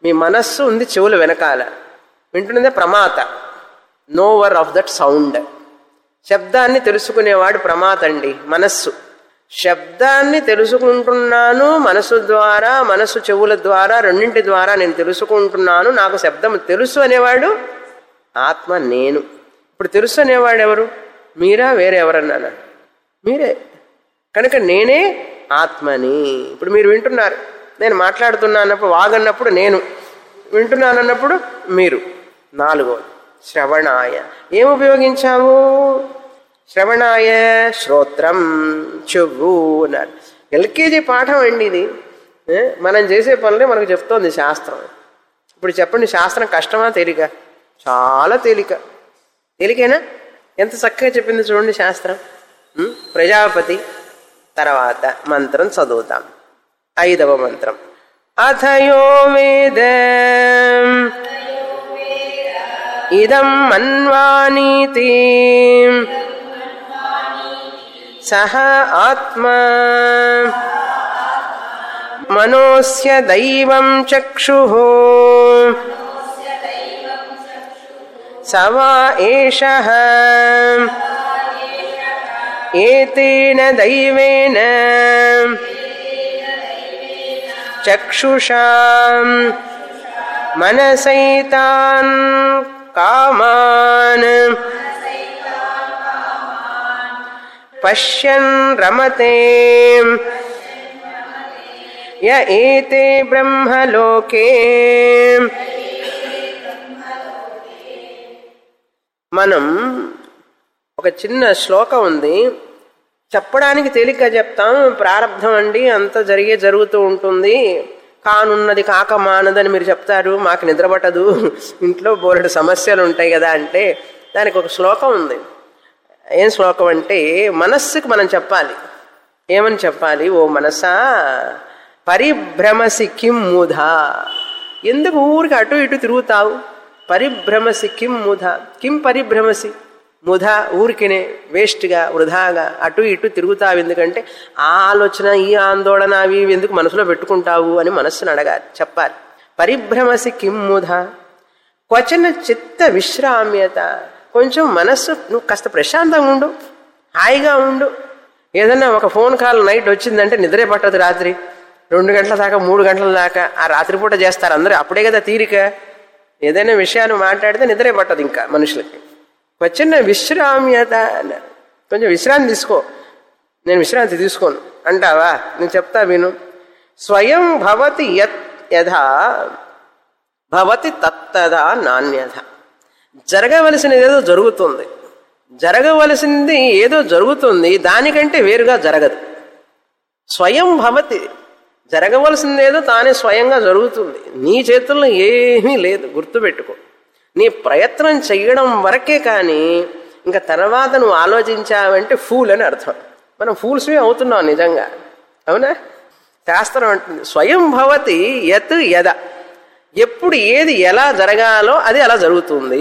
మీ మనస్సు ఉంది చెవుల వెనకాల వింటున్నదే ప్రమాత నోవర్ ఆఫ్ దట్ సౌండ్ శబ్దాన్ని తెలుసుకునేవాడు ప్రమాత అండి మనస్సు శబ్దాన్ని తెలుసుకుంటున్నాను మనసు ద్వారా మనసు చెవుల ద్వారా రెండింటి ద్వారా నేను తెలుసుకుంటున్నాను నాకు శబ్దం తెలుసు అనేవాడు ఆత్మ నేను ఇప్పుడు తెలుసు అనేవాడు ఎవరు మీరా వేరే ఎవరన్నానా మీరే కనుక నేనే ఆత్మని ఇప్పుడు మీరు వింటున్నారు నేను మాట్లాడుతున్నా అన్నప్పుడు వాగన్నప్పుడు నేను వింటున్నానన్నప్పుడు మీరు నాలుగోది శ్రవణాయ ఏం ఉపయోగించాము శ్రవణాయ శ్రోత్రం చెవు అన్నారు ఎల్కేజీ పాఠం అండి ఇది ఏ? మనం చేసే పనులే మనకు చెప్తోంది శాస్త్రం ఇప్పుడు చెప్పండి శాస్త్రం కష్టమా తేలిక చాలా తేలిక తేలికేనా ఎంత చక్కగా చెప్పింది చూడండి శాస్త్రం ఉం? ప్రజాపతి తర్వాత మంత్రం చదువుతాం ఐదవ మంత్రం అథయో వేద ఇదం మన్వానీతి సహ ఆత్మా మనోస్య దైవం చక్షు సవా ఏష ఏతేన దైవేన చక్షుషా మనసైతాన్ కామాన్ పశ్యన్ రమతే య ఏతే బ్రహ్మలోకే మనం ఒక చిన్న శ్లోకం ఉంది చెప్పడానికి తేలిక చెప్తాం ప్రారంధం అండి అంత జరిగే జరుగుతూ ఉంటుంది కానున్నది కాక మానదని మీరు చెప్తారు మాకు నిద్రపట్టదు ఇంట్లో బోలెడు సమస్యలు ఉంటాయి కదా అంటే దానికి ఒక శ్లోకం ఉంది ఏం శ్లోకం అంటే మనస్సుకు మనం చెప్పాలి ఏమని చెప్పాలి ఓ మనసా పరిభ్రమసి కిం ముధా ఎందుకు ఊరికి అటు ఇటు తిరుగుతావు పరిభ్రమసి కిం ముధ కిం పరిభ్రమసి ముధ ఊరికినే వేస్ట్గా వృధాగా అటు ఇటు తిరుగుతావు ఎందుకంటే ఆ ఆలోచన ఈ ఆందోళన అవి ఇవి ఎందుకు మనసులో పెట్టుకుంటావు అని మనస్సును అడగాలి చెప్పాలి పరిభ్రమసి కిం ముధ క్వచన చిత్త విశ్రామ్యత కొంచెం మనస్సు నువ్వు కాస్త ప్రశాంతంగా ఉండు హాయిగా ఉండు ఏదన్నా ఒక ఫోన్ కాల్ నైట్ వచ్చిందంటే నిద్రే పట్టదు రాత్రి రెండు గంటల దాకా మూడు గంటల దాకా ఆ రాత్రిపూట చేస్తారు అందరూ అప్పుడే కదా తీరిక ఏదైనా విషయాన్ని మాట్లాడితే నిద్రే పట్టదు ఇంకా మనుషులకి వచ్చిన విశ్రామ్యత అన్నారు కొంచెం విశ్రాంతి తీసుకో నేను విశ్రాంతి తీసుకోను అంటావా నేను చెప్తా విను స్వయం భవతి యత్ యథా భవతి తత్తదా నాణ్యత జరగవలసినది ఏదో జరుగుతుంది జరగవలసింది ఏదో జరుగుతుంది దానికంటే వేరుగా జరగదు స్వయం భవతి జరగవలసింది ఏదో తానే స్వయంగా జరుగుతుంది నీ చేతుల్లో ఏమీ లేదు గుర్తుపెట్టుకో నీ ప్రయత్నం చేయడం వరకే కానీ ఇంకా తర్వాత నువ్వు ఆలోచించావంటే ఫూల్ అని అర్థం మనం ఫూల్స్మే అవుతున్నాం నిజంగా అవునా శాస్త్రం అంటుంది స్వయం భవతి యత్ యద ఎప్పుడు ఏది ఎలా జరగాలో అది అలా జరుగుతుంది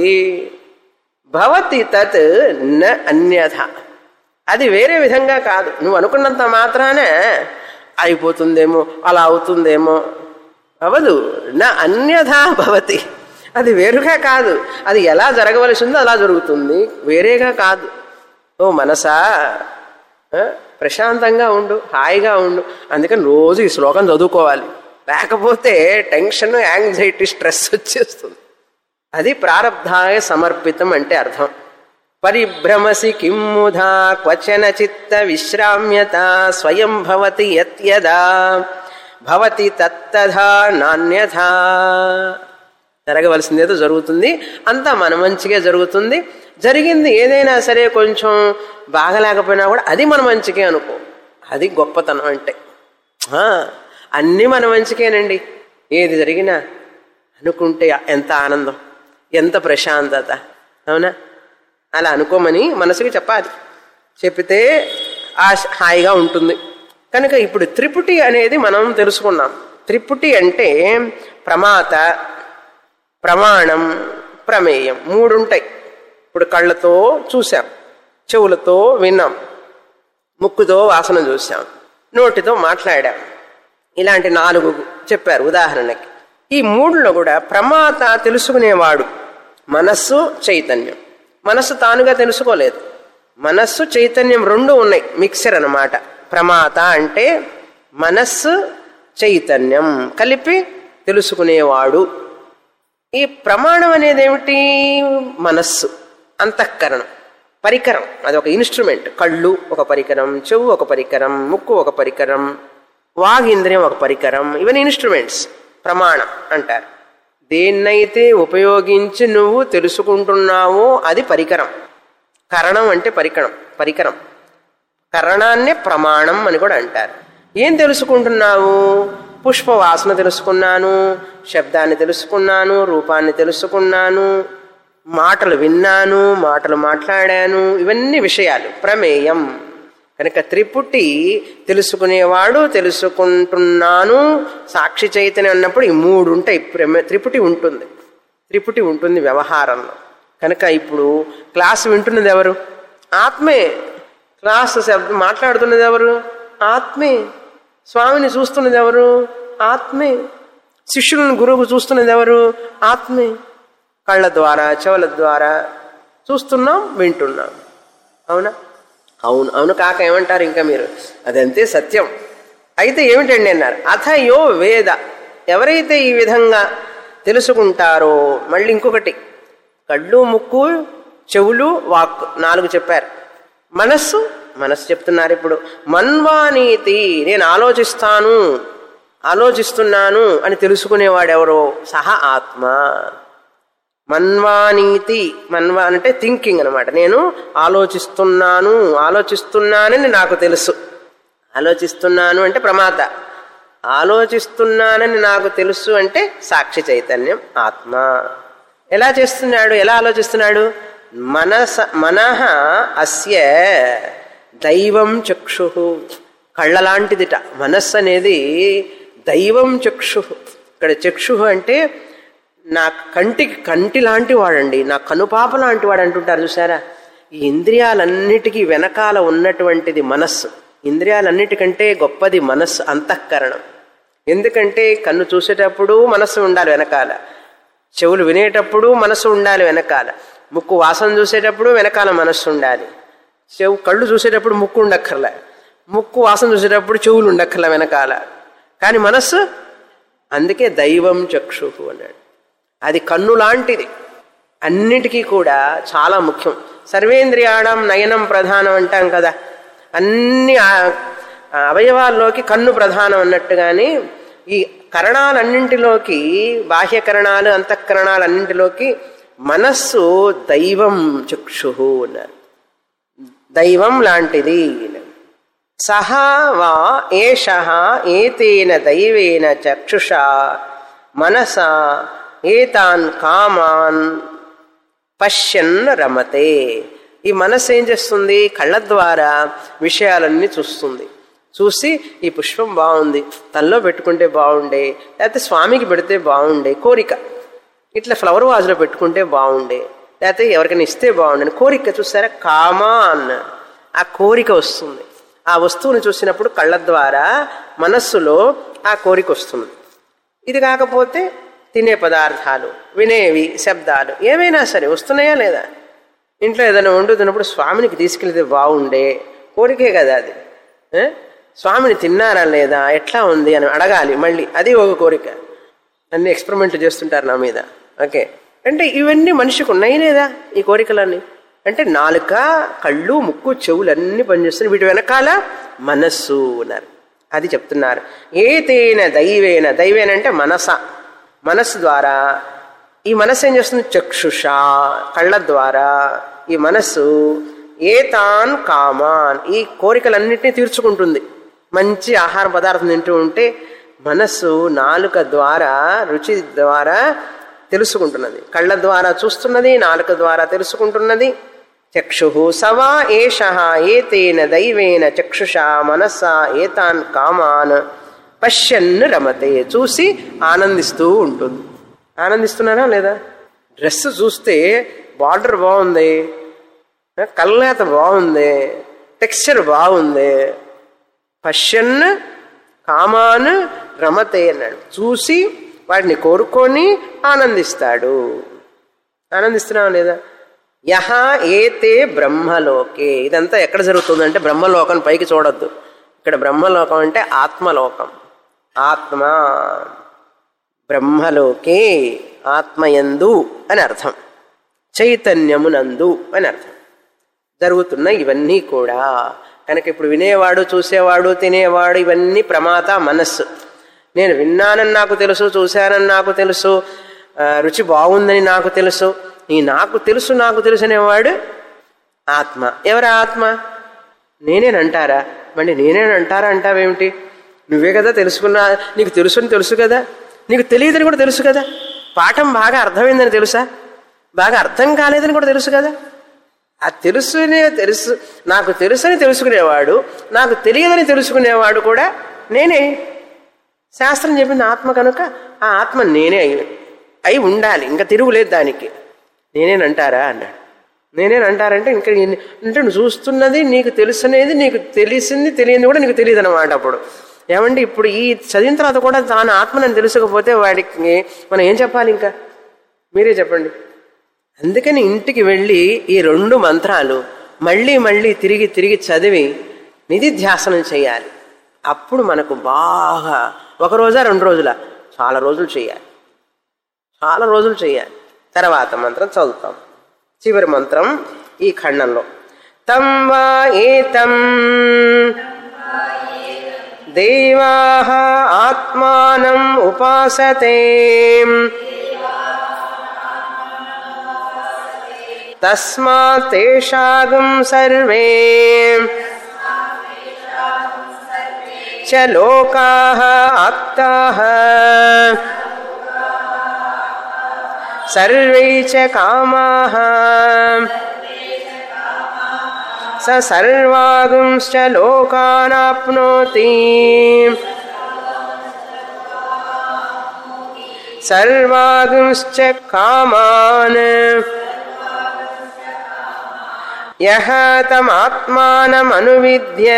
భవతి తత్ న అన్యథ అది వేరే విధంగా కాదు నువ్వు అనుకున్నంత మాత్రానే అయిపోతుందేమో అలా అవుతుందేమో అవదు నా అన్యథా భవతి అది వేరుగా కాదు అది ఎలా జరగవలసిందో అలా జరుగుతుంది వేరేగా కాదు ఓ మనసా ఆ, ప్రశాంతంగా ఉండు హాయిగా ఉండు అందుకని రోజు ఈ శ్లోకం చదువుకోవాలి లేకపోతే టెన్షన్ యాంగ్జైటీ స్ట్రెస్ వచ్చేస్తుంది అది ప్రారబ్ధాయ సమర్పితం అంటే అర్థం పరిభ్రమసి కిమ్ముధా క్వచన చిత్త విశ్రామ్యత స్వయం భవతి యత్యదా భవతి తత్తథా నాణ్యథా జరగవలసిందేదో జరుగుతుంది అంతా మన మంచిగా జరుగుతుంది జరిగింది ఏదైనా సరే కొంచెం బాగలేకపోయినా కూడా అది మన మంచికే అనుకో అది గొప్పతనం అంటే ఆ, అన్నీ మన మంచికేనండి ఏది జరిగినా అనుకుంటే ఎంత ఆనందం ఎంత ప్రశాంతత అవునా అలా అనుకోమని మనసుకి చెప్పాలి చెప్పితే ఆ హాయిగా ఉంటుంది కనుక ఇప్పుడు త్రిపుటి అనేది మనం తెలుసుకున్నాం త్రిపుటి అంటే ప్రమాత ప్రమాణం ప్రమేయం మూడు ఉంటాయి ఇప్పుడు కళ్ళతో చూసాం చెవులతో విన్నాం ముక్కుతో వాసన చూసాం నోటితో మాట్లాడాం ఇలాంటి నాలుగు చెప్పారు ఉదాహరణకి ఈ మూడులో కూడా ప్రమాత తెలుసుకునేవాడు మనస్సు చైతన్యం మనస్సు తానుగా తెలుసుకోలేదు మనస్సు చైతన్యం రెండు ఉన్నాయి మిక్సర్ అన్నమాట ప్రమాత అంటే మనస్సు చైతన్యం కలిపి తెలుసుకునేవాడు ఈ ప్రమాణం అనేది ఏమిటి మనస్సు అంతఃకరణం పరికరం అది ఒక ఇన్స్ట్రుమెంట్ కళ్ళు ఒక పరికరం చెవు ఒక పరికరం ముక్కు ఒక పరికరం వాగింద్రియం ఒక పరికరం ఇవన్నీ ఇన్స్ట్రుమెంట్స్ ప్రమాణం అంటారు దేన్నైతే ఉపయోగించి నువ్వు తెలుసుకుంటున్నావో అది పరికరం కరణం అంటే పరికరం పరికరం కరణాన్నే ప్రమాణం అని కూడా అంటారు ఏం తెలుసుకుంటున్నావు పుష్ప వాసన తెలుసుకున్నాను శబ్దాన్ని తెలుసుకున్నాను రూపాన్ని తెలుసుకున్నాను మాటలు విన్నాను మాటలు మాట్లాడాను ఇవన్నీ విషయాలు ప్రమేయం కనుక త్రిపుటి తెలుసుకునేవాడు తెలుసుకుంటున్నాను సాక్షి చైతన్యం అన్నప్పుడు ఈ మూడు ఉంటాయి ప్రమే త్రిపుటి ఉంటుంది త్రిపుటి ఉంటుంది వ్యవహారంలో కనుక ఇప్పుడు క్లాస్ వింటున్నది ఎవరు ఆత్మే క్లాస్ శబ్దం మాట్లాడుతున్నది ఎవరు ఆత్మే స్వామిని చూస్తున్నది ఎవరు ఆత్మే శిష్యులను గురువు చూస్తున్నది ఎవరు ఆత్మే కళ్ళ ద్వారా చెవుల ద్వారా చూస్తున్నాం వింటున్నాం అవునా అవును అవును కాక ఏమంటారు ఇంకా మీరు అదంతే సత్యం అయితే ఏమిటండి అన్నారు అథ యో వేద ఎవరైతే ఈ విధంగా తెలుసుకుంటారో మళ్ళీ ఇంకొకటి కళ్ళు ముక్కు చెవులు వాక్ నాలుగు చెప్పారు మనస్సు మనస్సు చెప్తున్నారు ఇప్పుడు మన్వానీతి నేను ఆలోచిస్తాను ఆలోచిస్తున్నాను అని తెలుసుకునేవాడెవరో సహ ఆత్మ మన్వానీతి మన్వా అంటే థింకింగ్ అనమాట నేను ఆలోచిస్తున్నాను ఆలోచిస్తున్నానని నాకు తెలుసు ఆలోచిస్తున్నాను అంటే ప్రమాద ఆలోచిస్తున్నానని నాకు తెలుసు అంటే సాక్షి చైతన్యం ఆత్మ ఎలా చేస్తున్నాడు ఎలా ఆలోచిస్తున్నాడు మనస మనః అస్య దైవం చక్షు కళ్ళ లాంటిదిట మనస్సు అనేది దైవం చక్షు ఇక్కడ చక్షు అంటే నా కంటికి కంటి లాంటి వాడండి నా కనుపాప లాంటి వాడు అంటుంటారు చూసారా ఈ ఇంద్రియాలన్నిటికీ వెనకాల ఉన్నటువంటిది మనస్సు ఇంద్రియాలన్నిటికంటే గొప్పది మనస్సు అంతఃకరణం ఎందుకంటే కన్ను చూసేటప్పుడు మనస్సు ఉండాలి వెనకాల చెవులు వినేటప్పుడు మనస్సు ఉండాలి వెనకాల ముక్కు వాసన చూసేటప్పుడు వెనకాల మనస్సు ఉండాలి చెవు కళ్ళు చూసేటప్పుడు ముక్కు ఉండక్కర్లే ముక్కు వాసన చూసేటప్పుడు చెవులు ఉండక్కర్లే వెనకాల కానీ మనస్సు అందుకే దైవం చక్షు అన్నాడు అది కన్ను లాంటిది అన్నిటికీ కూడా చాలా ముఖ్యం సర్వేంద్రియాణం నయనం ప్రధానం అంటాం కదా అన్ని ఆ- ఆ అవయవాల్లోకి కన్ను ప్రధానం అన్నట్టుగానే ఈ కరణాలన్నింటిలోకి బాహ్యకరణాలు అంతఃకరణాలన్నింటిలోకి మనస్సు దైవం చక్షు అన్నారు దైవం లాంటిది సహా వా ఏష ఏతేన దైవేన చక్షుషా మనసా ఏతాన్ కామాన్ పశ్యన్ రమతే ఈ మనస్సు ఏం చేస్తుంది కళ్ళ ద్వారా విషయాలన్నీ చూస్తుంది చూసి ఈ పుష్పం బాగుంది తనలో పెట్టుకుంటే బాగుండే లేకపోతే స్వామికి పెడితే బాగుండే కోరిక ఇట్లా ఫ్లవర్ వాజ్లో పెట్టుకుంటే బాగుండే లేకపోతే ఎవరికైనా ఇస్తే బాగుండని కోరిక చూసారా కామాన్ ఆ కోరిక వస్తుంది ఆ వస్తువుని చూసినప్పుడు కళ్ళ ద్వారా మనస్సులో ఆ కోరిక వస్తుంది ఇది కాకపోతే తినే పదార్థాలు వినేవి శబ్దాలు ఏమైనా సరే వస్తున్నాయా లేదా ఇంట్లో ఏదైనా వండుతున్నప్పుడు స్వామినికి తీసుకెళ్తే బాగుండే కోరికే కదా అది ఏ? స్వామిని తిన్నారా లేదా ఎట్లా ఉంది అని అడగాలి మళ్ళీ అది ఒక కోరిక అన్ని ఎక్స్పెరిమెంట్లు చేస్తుంటారు నా మీద ఓకే అంటే ఇవన్నీ మనిషికి ఉన్నాయి లేదా ఈ కోరికలన్నీ అంటే నాలుక కళ్ళు ముక్కు చెవులు అన్ని పనిచేస్తున్నాయి వీటి వెనకాల మనస్సు అన్నారు అది చెప్తున్నారు ఏతేన దైవేన దైవేన అంటే మనస మనస్సు ద్వారా ఈ మనస్సు ఏం చేస్తుంది చక్షుష కళ్ళ ద్వారా ఈ మనస్సు ఏతాన్ కామాన్ ఈ కోరికలన్నింటినీ తీర్చుకుంటుంది మంచి ఆహార పదార్థం తింటూ ఉంటే మనస్సు నాలుక ద్వారా రుచి ద్వారా తెలుసుకుంటున్నది కళ్ళ ద్వారా చూస్తున్నది నాలుక ద్వారా తెలుసుకుంటున్నది చక్షు సవా ఏష ఏతేన దైవేన చక్షుషా మనసా ఏతాన్ కామాన్ పశ్యన్ రమతే చూసి ఆనందిస్తూ ఉంటుంది ఆనందిస్తున్నారా లేదా డ్రెస్ చూస్తే బార్డర్ బాగుంది కల్నేత బాగుంది టెక్స్చర్ బాగుంది పశ్యన్ కామాన్ రమతే అన్నాడు చూసి వాటిని కోరుకొని ఆనందిస్తాడు ఆనందిస్తున్నావా లేదా యహ ఏతే బ్రహ్మలోకే ఇదంతా ఎక్కడ జరుగుతుందంటే బ్రహ్మలోకం పైకి చూడొద్దు ఇక్కడ బ్రహ్మలోకం అంటే ఆత్మలోకం ఆత్మ బ్రహ్మలోకే ఆత్మయందు అని అర్థం చైతన్యమునందు అని అర్థం జరుగుతున్న ఇవన్నీ కూడా కనుక ఇప్పుడు వినేవాడు చూసేవాడు తినేవాడు ఇవన్నీ ప్రమాత మనస్సు నేను విన్నానని నాకు తెలుసు చూశానని నాకు తెలుసు ఆ, రుచి బాగుందని నాకు తెలుసు ఈ నాకు తెలుసు నాకు తెలుసు అనేవాడు ఆత్మ ఎవరా ఆత్మ నేనేనంటారా మళ్ళీ నేనేనంటారా అంటావేమిటి నువ్వే కదా తెలుసుకున్నా నీకు తెలుసుని తెలుసు కదా నీకు తెలియదని కూడా తెలుసు కదా పాఠం బాగా అర్థమైందని తెలుసా బాగా అర్థం కాలేదని కూడా తెలుసు కదా ఆ తెలుసునే తెలుసు నాకు తెలుసని తెలుసుకునేవాడు నాకు తెలియదని తెలుసుకునేవాడు కూడా నేనే శాస్త్రం చెప్పింది ఆత్మ కనుక ఆ ఆత్మ నేనే అయి అయి ఉండాలి ఇంకా తిరుగులేదు దానికి నేనేనంటారా అన్నాడు నేనేనంటారంటే ఇంకా ఇన్ని- అంటే నువ్వు చూస్తున్నది నీకు తెలుసునేది నీకు తెలిసింది తెలియంది కూడా నీకు తెలియదు అనమాట అప్పుడు ఏమండి ఇప్పుడు ఈ చదివిన తర్వాత కూడా తాను ఆత్మనని తెలుసుకోకపోతే వాడికి మనం ఏం చెప్పాలి ఇంకా మీరే చెప్పండి అందుకని ఇంటికి వెళ్ళి ఈ రెండు మంత్రాలు మళ్ళీ మళ్ళీ తిరిగి తిరిగి చదివి నిధిధ్యాసనం చేయాలి అప్పుడు మనకు బాగా ఒక రోజా రెండు రోజుల చాలా రోజులు చేయాలి చాలా రోజులు చేయాలి తర్వాత మంత్రం చదువుతాం చివరి మంత్రం ఈ ఖండంలో తం వా ఏతం దేవా ఆత్మానం ఉపాసతే తస్మాత్ తేషాగం సర్వే చ లోకాః ఆప్తాః సర్వే చ కామాః స సర్వాగుంశ్చ లోకానాప్నోతి సర్వాగుంశ్చ కామాన్ యః తమాత్మానమనువిద్య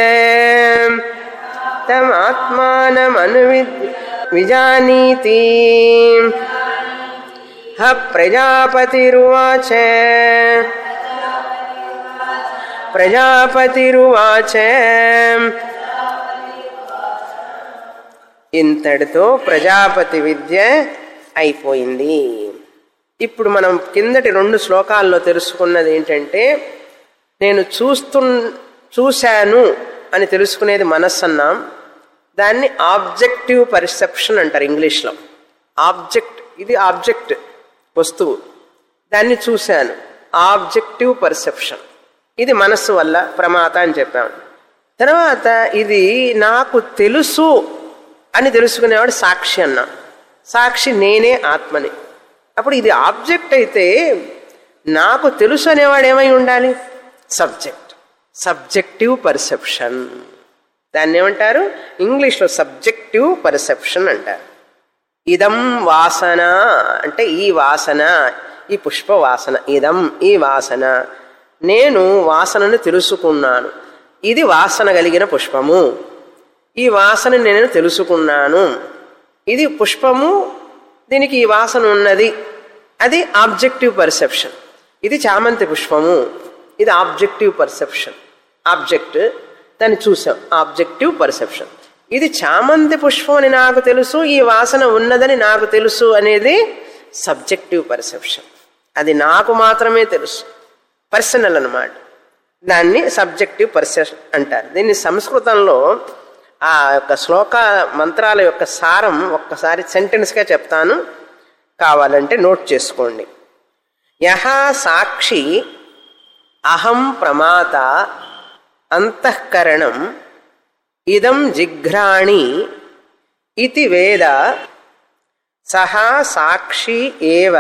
తమాత్మానమనువిద్య విజానీతి హ ప్రజాపతిరువాచ ప్రజాపతిరువాచ ఇంతటితో ప్రజాపతి విద్య అయిపోయింది ఇప్పుడు మనం కిందటి రెండు శ్లోకాల్లో తెలుసుకున్నది ఏంటంటే నేను చూస్తు చూశాను అని తెలుసుకునేది మనస్సు అన్నాం దాన్ని ఆబ్జెక్టివ్ పర్సెప్షన్ అంటారు ఇంగ్లీష్లో ఆబ్జెక్ట్ ఇది ఆబ్జెక్ట్ వస్తువు దాన్ని చూశాను ఆబ్జెక్టివ్ పర్సెప్షన్ ఇది మనస్సు వల్ల ప్రమాత అని చెప్పాము తర్వాత ఇది నాకు తెలుసు అని తెలుసుకునేవాడు సాక్షి అన్నా సాక్షి నేనే ఆత్మని అప్పుడు ఇది ఆబ్జెక్ట్ అయితే నాకు తెలుసు అనేవాడు ఏమై ఉండాలి సబ్జెక్ట్ సబ్జెక్టివ్ పర్సెప్షన్ దాన్ని ఏమంటారు ఇంగ్లీష్లో సబ్జెక్టివ్ పర్సెప్షన్ అంటారు ఇదం వాసన అంటే ఈ వాసన ఈ పుష్ప వాసన ఇదం ఈ వాసన నేను వాసనను తెలుసుకున్నాను ఇది వాసన కలిగిన పుష్పము ఈ వాసన నేను తెలుసుకున్నాను ఇది పుష్పము దీనికి ఈ వాసన ఉన్నది అది ఆబ్జెక్టివ్ పర్సెప్షన్ ఇది చామంతి పుష్పము ఇది ఆబ్జెక్టివ్ పర్సెప్షన్ ఆబ్జెక్ట్ దాన్ని చూసాం ఆబ్జెక్టివ్ పర్సెప్షన్ ఇది చామంతి పుష్పం అని నాకు తెలుసు ఈ వాసన ఉన్నదని నాకు తెలుసు అనేది సబ్జెక్టివ్ పర్సెప్షన్ అది నాకు మాత్రమే తెలుసు పర్సనల్ అన్నమాట దాన్ని సబ్జెక్టివ్ పర్సెప్షన్ అంటారు దీన్ని సంస్కృతంలో ఆ యొక్క శ్లోక మంత్రాల యొక్క సారం ఒక్కసారి సెంటెన్స్గా చెప్తాను కావాలంటే నోట్ చేసుకోండి యహ సాక్షి అహం ప్రమాత అంతఃకరణం ఇదం జిఘ్రాణి ఇది వేద సహా సాక్షి ఏవ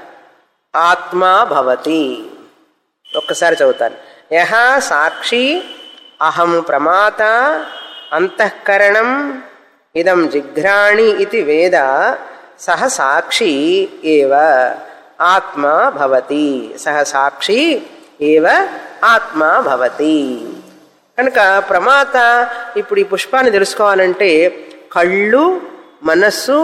ఆత్మా భవతి ఒక్కసారి చదువుతాను యహ సాక్షి అహం ప్రమాత అంతఃకరణం ఇదం జిఘ్రాణి ఇది వేద సహ సాక్షి ఏవ ఆత్మా భవతి సహ సాక్షి ఏవ ఆత్మా భవతి కనుక ప్రమాత ఇప్పుడు ఈ పుష్పాన్ని తెలుసుకోవాలంటే కళ్ళు మనస్సు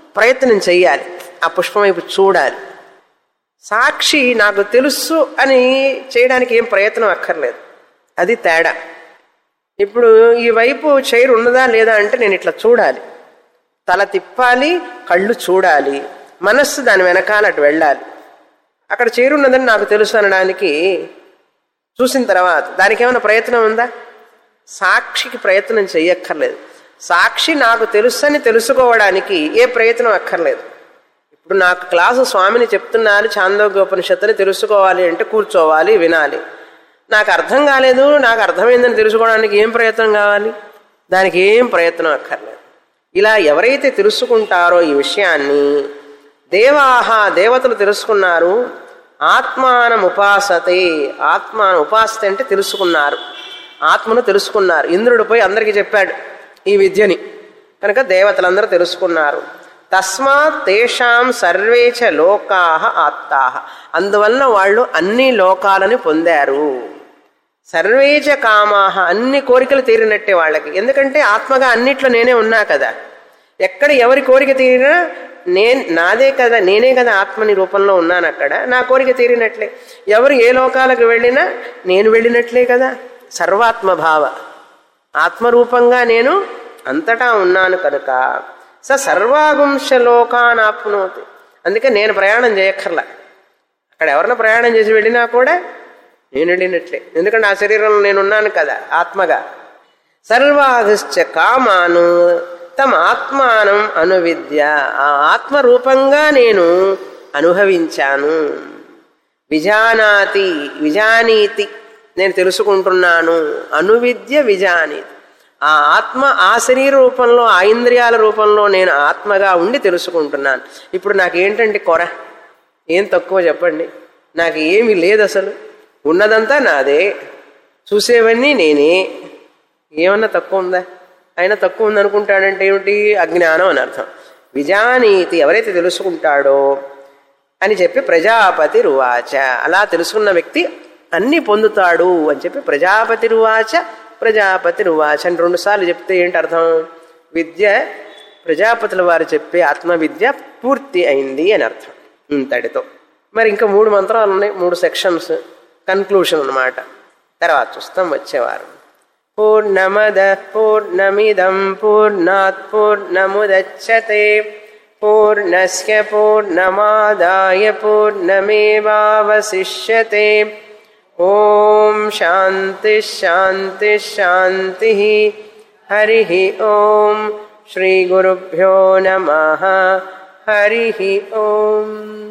ప్రయత్నం చెయ్యాలి ఆ పుష్పం వైపు చూడాలి సాక్షి నాకు తెలుసు అని చేయడానికి ఏం ప్రయత్నం అక్కర్లేదు అది తేడా ఇప్పుడు ఈ వైపు చైర్ ఉన్నదా లేదా అంటే నేను ఇట్లా చూడాలి తల తిప్పాలి కళ్ళు చూడాలి మనస్సు దాని వెనకాల అటు వెళ్ళాలి అక్కడ చైర్ ఉన్నదని నాకు తెలుసు అనడానికి చూసిన తర్వాత దానికి ఏమైనా ప్రయత్నం ఉందా సాక్షికి ప్రయత్నం చెయ్యక్కర్లేదు సాక్షి నాకు తెలుసని తెలుసుకోవడానికి ఏ ప్రయత్నం అక్కర్లేదు ఇప్పుడు నాకు క్లాసు స్వామిని చెప్తున్నారు చాందోగ్యోపనిషత్తుని తెలుసుకోవాలి అంటే కూర్చోవాలి వినాలి నాకు అర్థం కాలేదు నాకు అర్థమైందని తెలుసుకోవడానికి ఏం ప్రయత్నం కావాలి దానికి ఏం ప్రయత్నం అక్కర్లేదు ఇలా ఎవరైతే తెలుసుకుంటారో ఈ విషయాన్ని దేవాహ దేవతలు తెలుసుకున్నారు ఆత్మానం ఉపాసతే ఆత్మానం ఉపాసతే అంటే తెలుసుకున్నారు ఆత్మను తెలుసుకున్నారు ఇంద్రుడు పోయి అందరికీ చెప్పాడు ఈ విద్యని కనుక దేవతలందరూ తెలుసుకున్నారు తస్మాత్ తేషాం సర్వే చ లోకా ఆత్తాహ అందువలన వాళ్ళు అన్ని లోకాలని పొందారు సర్వేచ కామాహ అన్ని కోరికలు తీరినట్టే వాళ్ళకి ఎందుకంటే ఆత్మగా అన్నిట్లో నేనే ఉన్నా కదా ఎక్కడ ఎవరి కోరిక తీరినా నేను నాదే కదా నేనే కదా ఆత్మని రూపంలో ఉన్నాను అక్కడ నా కోరిక తీరినట్లే ఎవరు ఏ లోకాలకు వెళ్ళినా నేను వెళ్ళినట్లే కదా సర్వాత్మభావ ఆత్మరూపంగా నేను అంతటా ఉన్నాను కనుక స సర్వాగుంశ లోకాన్ ఆప్నోతి అందుకే నేను ప్రయాణం చేయక్కర్లా అక్కడ ఎవరైనా ప్రయాణం చేసి వెళ్ళినా కూడా నేను వెళ్ళినట్లే ఎందుకంటే ఆ శరీరంలో నేను ఉన్నాను కదా ఆత్మగా సర్వాధిశ్చ కామాను తమ ఆత్మానం అనువిద్య ఆ ఆత్మరూపంగా నేను అనుభవించాను విజానాతి విజానీతి నేను తెలుసుకుంటున్నాను అనువిద్య విజానీతి ఆ ఆత్మ ఆ శరీర రూపంలో ఆ ఇంద్రియాల రూపంలో నేను ఆత్మగా ఉండి తెలుసుకుంటున్నాను ఇప్పుడు నాకు ఏంటంటే కొర ఏం తక్కువ చెప్పండి నాకు ఏమీ లేదు అసలు ఉన్నదంతా నాదే చూసేవన్నీ నేనే ఏమన్నా తక్కువ ఉందా అయినా తక్కువ ఉందనుకుంటాడంటే ఏమిటి అజ్ఞానం అని అర్థం విజానీతి ఎవరైతే తెలుసుకుంటాడో అని చెప్పి ప్రజాపతి రువాచ అలా తెలుసుకున్న వ్యక్తి అన్ని పొందుతాడు అని చెప్పి ప్రజాపతి రువాచ ప్రజాపతి రువాచ అని రెండుసార్లు చెప్తే ఏంటి అర్థం విద్య ప్రజాపతుల వారు చెప్పే ఆత్మ విద్య పూర్తి అయింది అని అర్థం ఇంతటితో మరి ఇంకా మూడు మంత్రాలు ఉన్నాయి మూడు సెక్షన్స్ కన్క్లూషన్ అన్నమాట తర్వాత చూస్తాం వచ్చేవారు పూర్ణమద పూర్ణమిదం పూర్ణాత్ పూర్ణముదచ్చతే పూర్ణస్య పూర్ణమాదాయ పూర్ణమేవావశిష్యతే ఓం శాంతి శాంతి శాంతి హరి ఓం శ్రీ గురుభ్యో నమ హరి ఓం